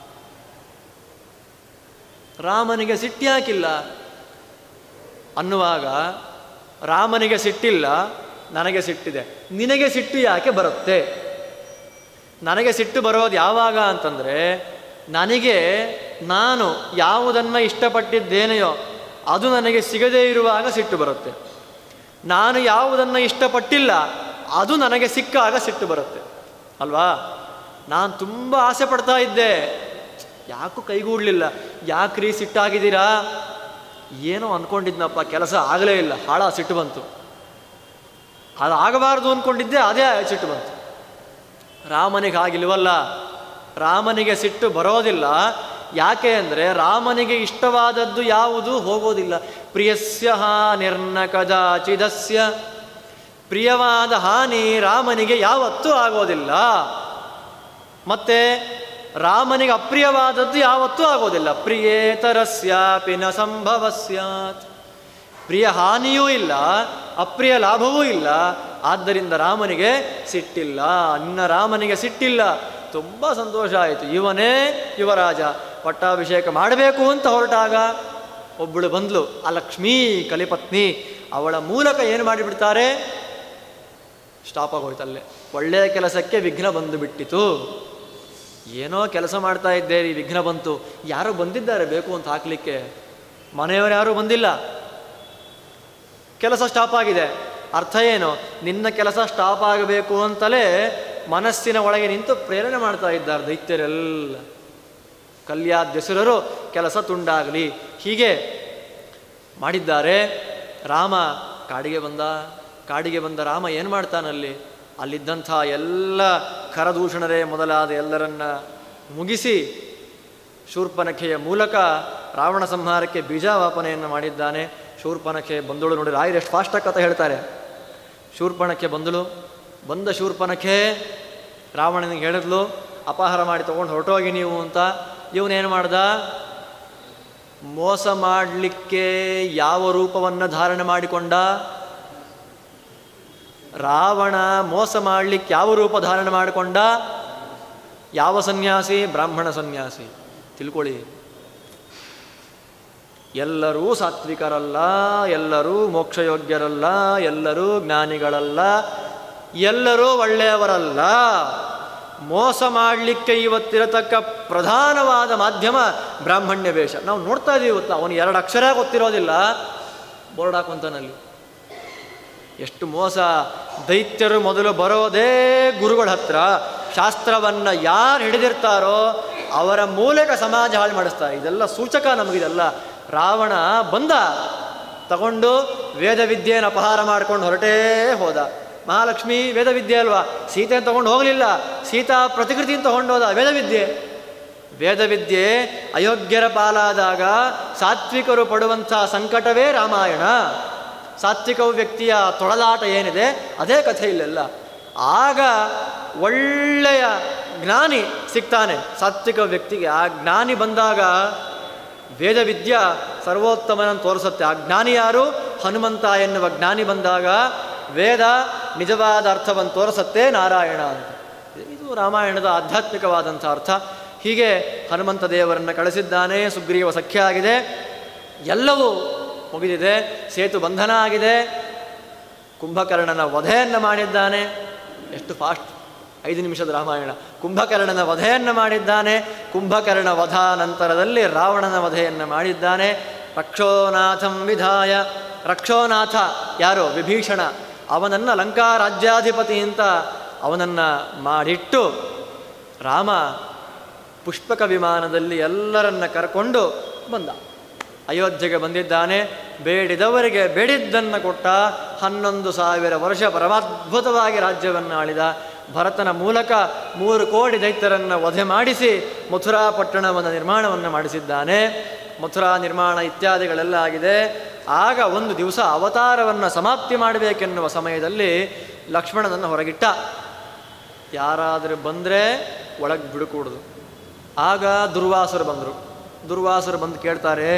ರಾಮನಿಗೆ ಸಿಟ್ಟು ಯಾಕಿಲ್ಲ ಅನ್ನುವಾಗ ರಾಮನಿಗೆ ಸಿಟ್ಟಿಲ್ಲ ನನಗೆ ಸಿಟ್ಟಿದೆ ನಿನಗೆ ಸಿಟ್ಟು ಯಾಕೆ ಬರುತ್ತೆ ನನಗೆ ಸಿಟ್ಟು ಬರೋದು ಯಾವಾಗ ಅಂತಂದರೆ ನನಗೆ ನಾನು ಯಾವುದನ್ನು ಇಷ್ಟಪಟ್ಟಿದ್ದೇನೆಯೋ ಅದು ನನಗೆ ಸಿಗದೇ ಇರುವಾಗ ಸಿಟ್ಟು ಬರುತ್ತೆ ನಾನು ಯಾವುದನ್ನು ಇಷ್ಟಪಟ್ಟಿಲ್ಲ ಅದು ನನಗೆ ಸಿಕ್ಕಾಗ ಸಿಟ್ಟು ಬರುತ್ತೆ ಅಲ್ವಾ ನಾನು ತುಂಬ ಆಸೆ ಪಡ್ತಾ ಇದ್ದೆ ಯಾಕೂ ಕೈಗೂಡಲಿಲ್ಲ ಯಾಕ್ರಿ ಸಿಟ್ಟಾಗಿದ್ದೀರಾ ಏನೋ ಅಂದ್ಕೊಂಡಿದ್ನಪ್ಪ ಕೆಲಸ ಆಗಲೇ ಇಲ್ಲ ಹಾಳ ಸಿಟ್ಟು ಬಂತು ಅದು ಆಗಬಾರ್ದು ಅಂದ್ಕೊಂಡಿದ್ದೆ ಅದೇ ಸಿಟ್ಟು ಬಂತು ರಾಮನಿಗೆ ಆಗಿಲ್ವಲ್ಲ ರಾಮನಿಗೆ ಸಿಟ್ಟು ಬರೋದಿಲ್ಲ ಯಾಕೆ ಅಂದರೆ ರಾಮನಿಗೆ ಇಷ್ಟವಾದದ್ದು ಯಾವುದು ಹೋಗೋದಿಲ್ಲ ಪ್ರಿಯಸ್ಯ ಹಾನಿರ್ನ ಕದಾಚಿದಸ್ಯ ಪ್ರಿಯವಾದ ಹಾನಿ ರಾಮನಿಗೆ ಯಾವತ್ತೂ ಆಗೋದಿಲ್ಲ ಮತ್ತೆ ರಾಮನಿಗೆ ಅಪ್ರಿಯವಾದದ್ದು ಯಾವತ್ತೂ ಆಗೋದಿಲ್ಲ ಪ್ರಿಯೇತರಸ್ಯಾಪಿ ನ ಸಂಭವ ಸ್ಯಾತ್ ಪ್ರಿಯ ಹಾನಿಯೂ ಇಲ್ಲ ಅಪ್ರಿಯ ಲಾಭವೂ ಇಲ್ಲ ಆದ್ದರಿಂದ ರಾಮನಿಗೆ ಸಿಟ್ಟಿಲ್ಲ ನಿನ್ನ ರಾಮನಿಗೆ ಸಿಟ್ಟಿಲ್ಲ ತುಂಬ ಸಂತೋಷ ಆಯಿತು ಇವನೇ ಯುವರಾಜ ಪಟ್ಟಾಭಿಷೇಕ ಮಾಡಬೇಕು ಅಂತ ಹೊರಟಾಗ ಒಬ್ಬಳು ಬಂದ್ಲು ಆ ಲಕ್ಷ್ಮೀ ಕಲಿಪತ್ನಿ ಅವಳ ಮೂಲಕ ಏನು ಮಾಡಿಬಿಡ್ತಾರೆ ಸ್ಟಾಪ್ ಆಗೋಯ್ತಲ್ಲೇ ಒಳ್ಳೆಯ ಕೆಲಸಕ್ಕೆ ವಿಘ್ನ ಬಂದು ಬಿಟ್ಟಿತು ಏನೋ ಕೆಲಸ ಮಾಡ್ತಾ ಇದ್ದೇರಿ ವಿಘ್ನ ಬಂತು ಯಾರೋ ಬಂದಿದ್ದಾರೆ ಬೇಕು ಅಂತ ಹಾಕ್ಲಿಕ್ಕೆ ಮನೆಯವರು ಯಾರೂ ಬಂದಿಲ್ಲ ಕೆಲಸ ಸ್ಟಾಪ್ ಆಗಿದೆ ಅರ್ಥ ಏನು ನಿನ್ನ ಕೆಲಸ ಸ್ಟಾಪ್ ಆಗಬೇಕು ಅಂತಲೇ ಮನಸ್ಸಿನ ಒಳಗೆ ನಿಂತು ಪ್ರೇರಣೆ ಮಾಡ್ತಾ ಇದ್ದಾರೆ ದೈತ್ಯರೆಲ್ಲ ಕಲ್ಯಾದ್ಯಸುರರು ಕೆಲಸ ತುಂಡಾಗಲಿ ಹೀಗೆ ಮಾಡಿದ್ದಾರೆ ರಾಮ ಕಾಡಿಗೆ ಬಂದ ಕಾಡಿಗೆ ಬಂದ ರಾಮ ಏನು ಮಾಡ್ತಾನಲ್ಲಿ ಅಲ್ಲಿದ್ದಂಥ ಎಲ್ಲ ಖರದೂಷಣರೇ ಮೊದಲಾದ ಎಲ್ಲರನ್ನ ಮುಗಿಸಿ ಶೂರ್ಪನಖೆಯ ಮೂಲಕ ರಾವಣ ಸಂಹಾರಕ್ಕೆ ಬೀಜಾವಾಪನೆಯನ್ನು ಮಾಡಿದ್ದಾನೆ ಶೂರ್ಪನಖೆ ಬಂದಳು ನೋಡಿ ರಾಯರು ಎಷ್ಟು ಫಾಸ್ಟಾಗಿ ಕಥೆ ಹೇಳ್ತಾರೆ ಶೂರ್ಪಣಕ್ಕೆ ಬಂದಳು ಬಂದ ಶೂರ್ಪನಖೆ ರಾವಣನಿಗೆ ಹೇಳಿದ್ಲು ಅಪಹಾರ ಮಾಡಿ ತಗೊಂಡು ಹೊರಟೋಗಿ ನೀವು ಅಂತ ಇವನೇನು ಮಾಡ್ದ ಮೋಸ ಮಾಡಲಿಕ್ಕೆ ಯಾವ ರೂಪವನ್ನು ಧಾರಣೆ ಮಾಡಿಕೊಂಡ ರಾವಣ ಮೋಸ ಮಾಡಲಿಕ್ಕೆ ಯಾವ ರೂಪ ಧಾರಣೆ ಮಾಡಿಕೊಂಡ ಯಾವ ಸನ್ಯಾಸಿ ಬ್ರಾಹ್ಮಣ ಸನ್ಯಾಸಿ ತಿಳ್ಕೊಳ್ಳಿ ಎಲ್ಲರೂ ಸಾತ್ವಿಕರಲ್ಲ ಎಲ್ಲರೂ ಮೋಕ್ಷಯೋಗ್ಯರಲ್ಲ ಎಲ್ಲರೂ ಜ್ಞಾನಿಗಳಲ್ಲ ಎಲ್ಲರೂ ಒಳ್ಳೆಯವರಲ್ಲ ಮೋಸ ಮಾಡಲಿಕ್ಕೆ ಇವತ್ತಿರತಕ್ಕ ಪ್ರಧಾನವಾದ ಮಾಧ್ಯಮ ಬ್ರಾಹ್ಮಣ್ಯ ವೇಷ ನಾವು ನೋಡ್ತಾ ಇದ್ದೀವಿ ಇವತ್ತು ಅವನು ಎರಡು ಅಕ್ಷರ ಗೊತ್ತಿರೋದಿಲ್ಲ ಬೋರ್ಡ್ ಹಾಕೊಂತಾನಲ್ಲಿ ಎಷ್ಟು ಮೋಸ ದೈತ್ಯರು ಮೊದಲು ಬರೋದೇ ಗುರುಗಳ ಹತ್ರ ಶಾಸ್ತ್ರವನ್ನು ಯಾರು ಹಿಡಿದಿರ್ತಾರೋ ಅವರ ಮೂಲಕ ಸಮಾಜ ಹಾಳು ಮಾಡಿಸ್ತಾರೆ ಇದೆಲ್ಲ ಸೂಚಕ ನಮಗಿದೆಲ್ಲ ರಾವಣ ಬಂದ ತಗೊಂಡು ವೇದವಿದ್ಯೆಯನ್ನು ಅಪಹಾರ ಮಾಡ್ಕೊಂಡು ಹೊರಟೇ ಹೋದ ಮಹಾಲಕ್ಷ್ಮಿ ವೇದವಿದ್ಯೆ ಅಲ್ವಾ ಸೀತೆಯನ್ನು ತಗೊಂಡು ಹೋಗಲಿಲ್ಲ ಸೀತಾ ಪ್ರತಿಕೃತಿಯನ್ನು ತಗೊಂಡು ಹೋದ ವೇದವಿದ್ಯೆ ವೇದವಿದ್ಯೆ ಅಯೋಗ್ಯರ ಪಾಲಾದಾಗ ಸಾತ್ವಿಕರು ಪಡುವಂಥ ಸಂಕಟವೇ ರಾಮಾಯಣ ಸಾತ್ವಿಕ ವ್ಯಕ್ತಿಯ ತೊಳಲಾಟ ಏನಿದೆ ಅದೇ ಕಥೆ ಇಲ್ಲೆಲ್ಲ ಆಗ ಒಳ್ಳೆಯ ಜ್ಞಾನಿ ಸಿಗ್ತಾನೆ ಸಾತ್ವಿಕ ವ್ಯಕ್ತಿಗೆ ಆ ಜ್ಞಾನಿ ಬಂದಾಗ ವೇದವಿದ್ಯ ಸರ್ವೋತ್ತಮನನ್ನು ತೋರಿಸುತ್ತೆ ಆ ಜ್ಞಾನಿ ಯಾರು ಹನುಮಂತ ಎನ್ನುವ ಜ್ಞಾನಿ ಬಂದಾಗ ವೇದ ನಿಜವಾದ ಅರ್ಥವನ್ನು ತೋರಿಸುತ್ತೆ ನಾರಾಯಣ ಅಂತ ಇದು ರಾಮಾಯಣದ ಆಧ್ಯಾತ್ಮಿಕವಾದಂಥ ಅರ್ಥ ಹೀಗೆ ಹನುಮಂತ ದೇವರನ್ನು ಕಳಿಸಿದ್ದಾನೆ ಸುಗ್ರೀವ ಸಖ್ಯ ಆಗಿದೆ ಎಲ್ಲವೂ ಮುಗಿದಿದೆ ಸೇತು ಬಂಧನ ಆಗಿದೆ ಕುಂಭಕರ್ಣನ ವಧೆಯನ್ನು ಮಾಡಿದ್ದಾನೆ ಎಷ್ಟು ಫಾಸ್ಟ್ ಐದು ನಿಮಿಷದ ರಾಮಾಯಣ ಕುಂಭಕರ್ಣನ ವಧೆಯನ್ನು ಮಾಡಿದ್ದಾನೆ ಕುಂಭಕರ್ಣ ವಧ ನಂತರದಲ್ಲಿ ರಾವಣನ ವಧೆಯನ್ನು ಮಾಡಿದ್ದಾನೆ ರಕ್ಷೋನಾಥಂ ವಿಧಾಯ ರಕ್ಷೋನಾಥ ಯಾರು ವಿಭೀಷಣ ಅವನನ್ನು ಲಂಕಾ ರಾಜ್ಯಾಧಿಪತಿ ಅಂತ ಅವನನ್ನು ಮಾಡಿಟ್ಟು ರಾಮ ಪುಷ್ಪಕ ವಿಮಾನದಲ್ಲಿ ಎಲ್ಲರನ್ನ ಕರ್ಕೊಂಡು ಬಂದ ಅಯೋಧ್ಯೆಗೆ ಬಂದಿದ್ದಾನೆ ಬೇಡಿದವರಿಗೆ ಬೇಡಿದ್ದನ್ನು ಕೊಟ್ಟ ಹನ್ನೊಂದು ಸಾವಿರ ವರ್ಷ ಪರಮಾದ್ಭುತವಾಗಿ ರಾಜ್ಯವನ್ನು ಆಳಿದ ಭರತನ ಮೂಲಕ ಮೂರು ಕೋಟಿ ದೈತ್ಯರನ್ನು ವಧೆ ಮಾಡಿಸಿ ಮಥುರಾ ಪಟ್ಟಣವನ್ನು ನಿರ್ಮಾಣವನ್ನು ಮಾಡಿಸಿದ್ದಾನೆ ಮಥುರಾ ನಿರ್ಮಾಣ ಇತ್ಯಾದಿಗಳೆಲ್ಲ ಆಗಿದೆ ಆಗ ಒಂದು ದಿವಸ ಅವತಾರವನ್ನು ಸಮಾಪ್ತಿ ಮಾಡಬೇಕೆನ್ನುವ ಸಮಯದಲ್ಲಿ ಲಕ್ಷ್ಮಣನನ್ನು ಹೊರಗಿಟ್ಟ ಯಾರಾದರೂ ಬಂದರೆ ಒಳಗೆ ಬಿಡುಕೂಡದು ಆಗ ದುರ್ವಾಸರು ಬಂದರು ದುರ್ವಾಸರು ಬಂದು ಕೇಳ್ತಾರೆ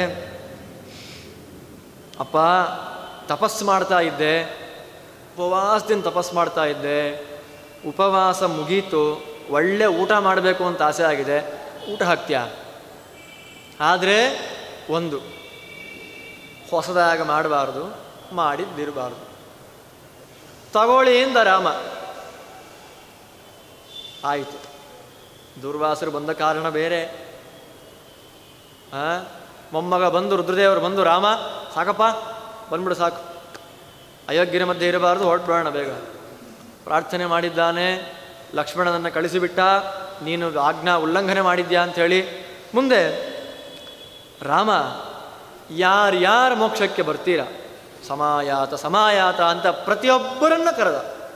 ಅಪ್ಪ ತಪಸ್ಸು ಮಾಡ್ತಾ ಇದ್ದೆ ಉಪವಾಸದಿಂದ ತಪಸ್ಸು ಮಾಡ್ತಾ ಇದ್ದೆ ಉಪವಾಸ ಮುಗೀತು ಒಳ್ಳೆ ಊಟ ಮಾಡಬೇಕು ಅಂತ ಆಸೆ ಆಗಿದೆ ಊಟ ಹಾಕ್ತ್ಯಾ ಆದರೆ ಒಂದು ಹೊಸದಾಗ ಮಾಡಬಾರ್ದು ಮಾಡಿದ್ದಿರಬಾರ್ದು ತಗೊಳ್ಳಿ ಇಂದ ರಾಮ ಆಯಿತು ದುರ್ವಾಸರು ಬಂದ ಕಾರಣ ಬೇರೆ ಆ ಮೊಮ್ಮಗ ಬಂದು ರುದ್ರದೇವರು ಬಂದು ರಾಮ ಸಾಕಪ್ಪ ಬಂದ್ಬಿಡು ಸಾಕು ಅಯೋಗ್ಯನ ಮಧ್ಯೆ ಇರಬಾರ್ದು ಹೊರಟ್ಬಿಡೋಣ ಬೇಗ ಪ್ರಾರ್ಥನೆ ಮಾಡಿದ್ದಾನೆ ಲಕ್ಷ್ಮಣನನ್ನು ಕಳಿಸಿಬಿಟ್ಟ ನೀನು ಆಜ್ಞಾ ಉಲ್ಲಂಘನೆ ಮಾಡಿದ್ಯಾ ಅಂಥೇಳಿ ಮುಂದೆ ರಾಮ ಯಾರ್ಯಾರ ಮೋಕ್ಷಕ್ಕೆ ಬರ್ತೀರಾ ಸಮಾಯಾತ ಸಮಾಯಾತ ಅಂತ ಪ್ರತಿಯೊಬ್ಬರನ್ನ ಕರೆದ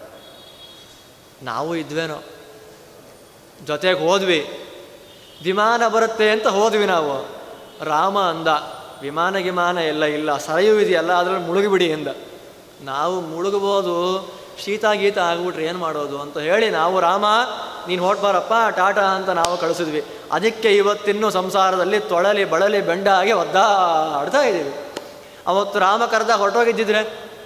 ನಾವು ಇದ್ವೇನೋ ಜೊತೆಗೆ ಹೋದ್ವಿ ವಿಮಾನ ಬರುತ್ತೆ ಅಂತ ಹೋದ್ವಿ ನಾವು ರಾಮ ಅಂದ ವಿಮಾನ ಗಿಮಾನ ಎಲ್ಲ ಇಲ್ಲ ಸರಯು ಇದೆಯಲ್ಲ ಅದರಲ್ಲಿ ಮುಳುಗಿಬಿಡಿ ಎಂದ ನಾವು ಮುಳುಗಬೋದು ಶೀತ ಗೀತ ಆಗ್ಬಿಟ್ರೆ ಏನು ಮಾಡೋದು ಅಂತ ಹೇಳಿ ನಾವು ರಾಮ ನೀನು ಹೊಟ್ಬಾರಪ್ಪ ಟಾಟಾ ಅಂತ ನಾವು ಕಳಿಸಿದ್ವಿ ಅದಕ್ಕೆ ಇವತ್ತಿನ್ನೂ ಸಂಸಾರದಲ್ಲಿ ತೊಳಲಿ ಬಳಲಿ ಬೆಂಡಾಗಿ ಒದ್ದಾಡ್ತಾ ಇದ್ದೀವಿ ಅವತ್ತು ರಾಮ ಕರೆದ ಹೊರಟೋಗಿದ್ದಿದ್ರೆ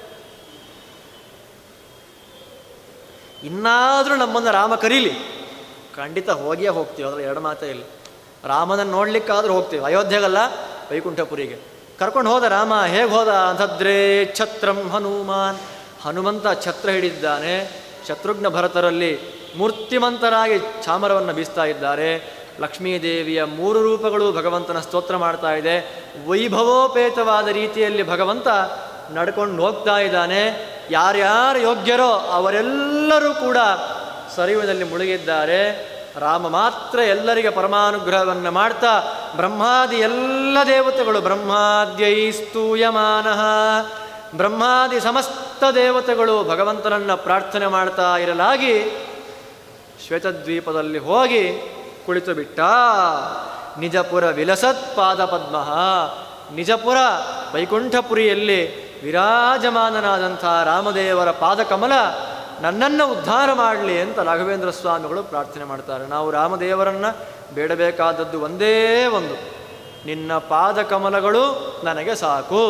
ಇನ್ನಾದರೂ ನಮ್ಮನ್ನು ರಾಮ ಕರೀಲಿ ಖಂಡಿತ ಹೋಗಿಯೇ ಹೋಗ್ತೀವಿ ಅದ್ರ ಎರಡು ಮಾತೇ ಇಲ್ಲ ರಾಮನನ್ನು ನೋಡ್ಲಿಕ್ಕಾದ್ರೂ ಹೋಗ್ತೀವಿ ಅಯೋಧ್ಯೆಗಲ್ಲ ವೈಕುಂಠಪುರಿಗೆ ಕರ್ಕೊಂಡು ಹೋದ ರಾಮ ಹೇಗೆ ಹೋದ ಅಂತಂದ್ರೆ ಛತ್ರಂ ಹನುಮಾನ್ ಹನುಮಂತ ಛತ್ರ ಹಿಡಿದಿದ್ದಾನೆ ಶತ್ರುಘ್ನ ಭರತರಲ್ಲಿ ಮೂರ್ತಿಮಂತರಾಗಿ ಚಾಮರವನ್ನು ಬೀಸ್ತಾ ಇದ್ದಾರೆ ಲಕ್ಷ್ಮೀದೇವಿಯ ಮೂರು ರೂಪಗಳು ಭಗವಂತನ ಸ್ತೋತ್ರ ಮಾಡ್ತಾ ಇದೆ ವೈಭವೋಪೇತವಾದ ರೀತಿಯಲ್ಲಿ ಭಗವಂತ ನಡ್ಕೊಂಡು ಹೋಗ್ತಾ ಇದ್ದಾನೆ ಯಾರ್ಯಾರು ಯೋಗ್ಯರೋ ಅವರೆಲ್ಲರೂ ಕೂಡ ಸರಿವಿನಲ್ಲಿ ಮುಳುಗಿದ್ದಾರೆ ರಾಮ ಮಾತ್ರ ಎಲ್ಲರಿಗೆ ಪರಮಾನುಗ್ರಹವನ್ನು ಮಾಡ್ತಾ ಬ್ರಹ್ಮಾದಿ ಎಲ್ಲ ದೇವತೆಗಳು ಬ್ರಹ್ಮಾದ್ಯೈ ಸ್ತೂಯಮಾನಃ ಬ್ರಹ್ಮಾದಿ ಸಮಸ್ತ ದೇವತೆಗಳು ಭಗವಂತನನ್ನು ಪ್ರಾರ್ಥನೆ ಮಾಡ್ತಾ ಇರಲಾಗಿ ಶ್ವೇತದ್ವೀಪದಲ್ಲಿ ಹೋಗಿ ಕುಳಿತು ಬಿಟ್ಟ ನಿಜಪುರ ವಿಲಸತ್ ಪಾದ ಪದ್ಮ ನಿಜಪುರ ವೈಕುಂಠಪುರಿಯಲ್ಲಿ ವಿರಾಜಮಾನನಾದಂಥ ರಾಮದೇವರ ಪಾದಕಮಲ ನನ್ನನ್ನು ಉದ್ಧಾರ ಮಾಡಲಿ ಅಂತ ರಾಘವೇಂದ್ರ ಸ್ವಾಮಿಗಳು ಪ್ರಾರ್ಥನೆ ಮಾಡ್ತಾರೆ ನಾವು ರಾಮದೇವರನ್ನು ಬೇಡಬೇಕಾದದ್ದು ಒಂದೇ ಒಂದು ನಿನ್ನ ಪಾದಕಮಲಗಳು ನನಗೆ ಸಾಕು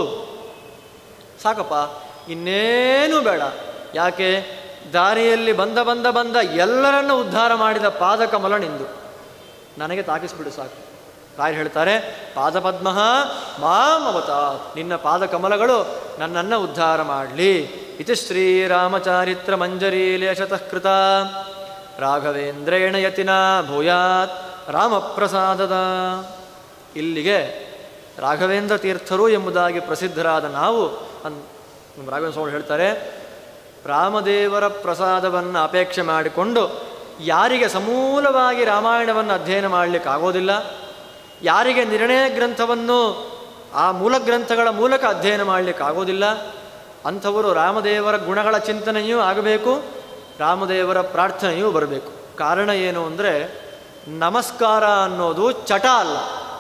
ಸಾಕಪ್ಪ ಇನ್ನೇನು ಬೇಡ ಯಾಕೆ ದಾರಿಯಲ್ಲಿ ಬಂದ ಬಂದ ಬಂದ ಎಲ್ಲರನ್ನು ಉದ್ಧಾರ ಮಾಡಿದ ಪಾದಕಮಲ ನಿಂದು ನನಗೆ ತಾಕಿಸ್ಬಿಡು ಸಾಕು ರಾಯರು ಹೇಳ್ತಾರೆ ಪಾದಪದ್ಮ ಮಾಂ ಅವತ ನಿನ್ನ ಪಾದಕಮಲಗಳು ನನ್ನನ್ನು ಉದ್ಧಾರ ಮಾಡಲಿ ಇತಿ ಶ್ರೀರಾಮಚಾರಿತ್ರ ಮಂಜರೀಲೇಶತಃ ಕೃತ ರಾಘವೇಂದ್ರೇಣ ಯತಿನ ಭೂಯಾತ್ ರಾಮಪ್ರಸಾದದ ಇಲ್ಲಿಗೆ ರಾಘವೇಂದ್ರ ತೀರ್ಥರು ಎಂಬುದಾಗಿ ಪ್ರಸಿದ್ಧರಾದ ನಾವು ಅನ್ ನಮ್ಮ ರಾಘವೇಂದ್ರ ಸ್ವಾಮಿ ಹೇಳ್ತಾರೆ ರಾಮದೇವರ ಪ್ರಸಾದವನ್ನು ಅಪೇಕ್ಷೆ ಮಾಡಿಕೊಂಡು ಯಾರಿಗೆ ಸಮೂಲವಾಗಿ ರಾಮಾಯಣವನ್ನು ಅಧ್ಯಯನ ಮಾಡಲಿಕ್ಕಾಗೋದಿಲ್ಲ ಯಾರಿಗೆ ನಿರ್ಣಯ ಗ್ರಂಥವನ್ನು ಆ ಮೂಲ ಗ್ರಂಥಗಳ ಮೂಲಕ ಅಧ್ಯಯನ ಮಾಡಲಿಕ್ಕಾಗೋದಿಲ್ಲ ಅಂಥವರು ರಾಮದೇವರ ಗುಣಗಳ ಚಿಂತನೆಯೂ ಆಗಬೇಕು ರಾಮದೇವರ ಪ್ರಾರ್ಥನೆಯೂ ಬರಬೇಕು ಕಾರಣ ಏನು ಅಂದರೆ ನಮಸ್ಕಾರ ಅನ್ನೋದು ಚಟ ಅಲ್ಲ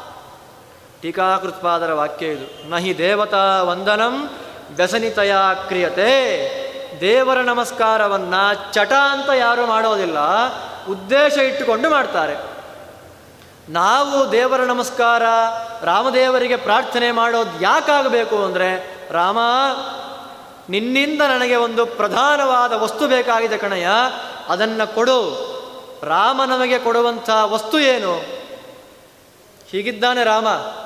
ಟೀಕಾಕೃತ್ಪಾದರ ವಾಕ್ಯ ಇದು ನಹಿ ದೇವತಾ ವಂದನಂ ವ್ಯಸನಿತಯ ಕ್ರಿಯತೆ ದೇವರ ನಮಸ್ಕಾರವನ್ನು ಚಟ ಅಂತ ಯಾರು ಮಾಡೋದಿಲ್ಲ ಉದ್ದೇಶ ಇಟ್ಟುಕೊಂಡು ಮಾಡ್ತಾರೆ ನಾವು ದೇವರ ನಮಸ್ಕಾರ ರಾಮದೇವರಿಗೆ ಪ್ರಾರ್ಥನೆ ಮಾಡೋದು ಯಾಕಾಗಬೇಕು ಅಂದರೆ ರಾಮ ನಿನ್ನಿಂದ ನನಗೆ ಒಂದು ಪ್ರಧಾನವಾದ ವಸ್ತು ಬೇಕಾಗಿದೆ ಕಣಯ್ಯ ಅದನ್ನು ಕೊಡು ರಾಮ ನಮಗೆ ಕೊಡುವಂಥ ವಸ್ತು ಏನು ಹೀಗಿದ್ದಾನೆ ರಾಮ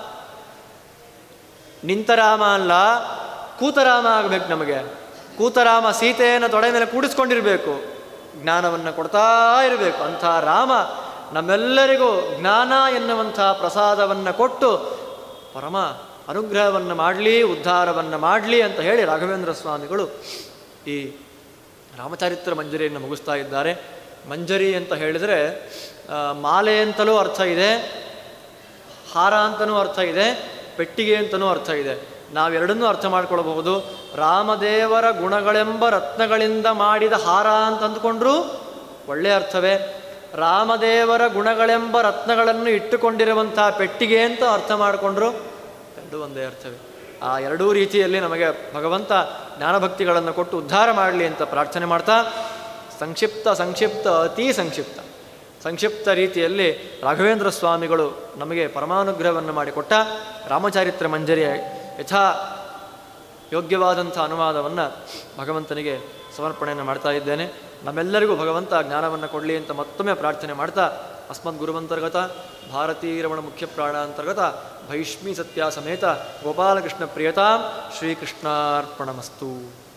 ನಿಂತ ರಾಮ ಅಲ್ಲ ಕೂತರಾಮ ಆಗಬೇಕು ನಮಗೆ ಕೂತರಾಮ ಸೀತೆಯನ್ನು ತೊಡೆ ಮೇಲೆ ಕೂಡಿಸ್ಕೊಂಡಿರಬೇಕು ಜ್ಞಾನವನ್ನು ಕೊಡ್ತಾ ಇರಬೇಕು ಅಂಥ ರಾಮ ನಮ್ಮೆಲ್ಲರಿಗೂ ಜ್ಞಾನ ಎನ್ನುವಂಥ ಪ್ರಸಾದವನ್ನು ಕೊಟ್ಟು ಪರಮ ಅನುಗ್ರಹವನ್ನು ಮಾಡಲಿ ಉದ್ಧಾರವನ್ನು ಮಾಡಲಿ ಅಂತ ಹೇಳಿ ರಾಘವೇಂದ್ರ ಸ್ವಾಮಿಗಳು ಈ ರಾಮಚರಿತ್ರ ಮಂಜರಿಯನ್ನು ಮುಗಿಸ್ತಾ ಇದ್ದಾರೆ ಮಂಜರಿ ಅಂತ ಹೇಳಿದರೆ ಆ, ಮಾಲೆ ಅಂತಲೂ ಅರ್ಥ ಇದೆ ಹಾರ ಅಂತಲೂ ಅರ್ಥ ಇದೆ ಪೆಟ್ಟಿಗೆ ಅಂತಲೂ ಅರ್ಥ ಇದೆ ನಾವೆರಡನ್ನೂ ಅರ್ಥ ಮಾಡ್ಕೊಳ್ಬಹುದು ರಾಮದೇವರ ಗುಣಗಳೆಂಬ ರತ್ನಗಳಿಂದ ಮಾಡಿದ ಹಾರ ಅಂತ ಅಂದ್ಕೊಂಡ್ರೂ ಒಳ್ಳೆಯ ಅರ್ಥವೇ ರಾಮದೇವರ ಗುಣಗಳೆಂಬ ರತ್ನಗಳನ್ನು ಇಟ್ಟುಕೊಂಡಿರುವಂಥ ಪೆಟ್ಟಿಗೆ ಅಂತ ಅರ್ಥ ಮಾಡಿಕೊಂಡ್ರು ಎರಡೂ ಒಂದೇ ಅರ್ಥವೇ ಆ ಎರಡೂ ರೀತಿಯಲ್ಲಿ ನಮಗೆ ಭಗವಂತ ಜ್ಞಾನಭಕ್ತಿಗಳನ್ನು ಕೊಟ್ಟು ಉದ್ಧಾರ ಮಾಡಲಿ ಅಂತ ಪ್ರಾರ್ಥನೆ ಮಾಡ್ತಾ ಸಂಕ್ಷಿಪ್ತ ಸಂಕ್ಷಿಪ್ತ ಅತೀ ಸಂಕ್ಷಿಪ್ತ ಸಂಕ್ಷಿಪ್ತ ರೀತಿಯಲ್ಲಿ ರಾಘವೇಂದ್ರ ಸ್ವಾಮಿಗಳು ನಮಗೆ ಪರಮಾನುಗ್ರಹವನ್ನು ಮಾಡಿಕೊಟ್ಟ ರಾಮಚಾರಿತ್ರ ಮಂಜರಿಯ ಯಥಾ ಯೋಗ್ಯವಾದಂಥ ಅನುವಾದವನ್ನು ಭಗವಂತನಿಗೆ ಸಮರ್ಪಣೆಯನ್ನು ಮಾಡ್ತಾ ಇದ್ದೇನೆ ನಮ್ಮೆಲ್ಲರಿಗೂ ಭಗವಂತ ಜ್ಞಾನವನ್ನು ಕೊಡಲಿ ಅಂತ ಮತ್ತೊಮ್ಮೆ ಪ್ರಾರ್ಥನೆ ಮಾಡ್ತಾ ಅಸ್ಮದ್ ಗುರುವಂತರ್ಗತ ಭಾರತೀ ರಮಣ ಮುಖ್ಯ ಪ್ರಾಣಾಂತರ್ಗತ ಭೈಷ್ಮಿ ಸತ್ಯ ಸಮೇತ ಗೋಪಾಲಕೃಷ್ಣ ಪ್ರಿಯತಾಂ ಶ್ರೀಕೃಷ್ಣಾರ್ಪಣಮಸ್ತು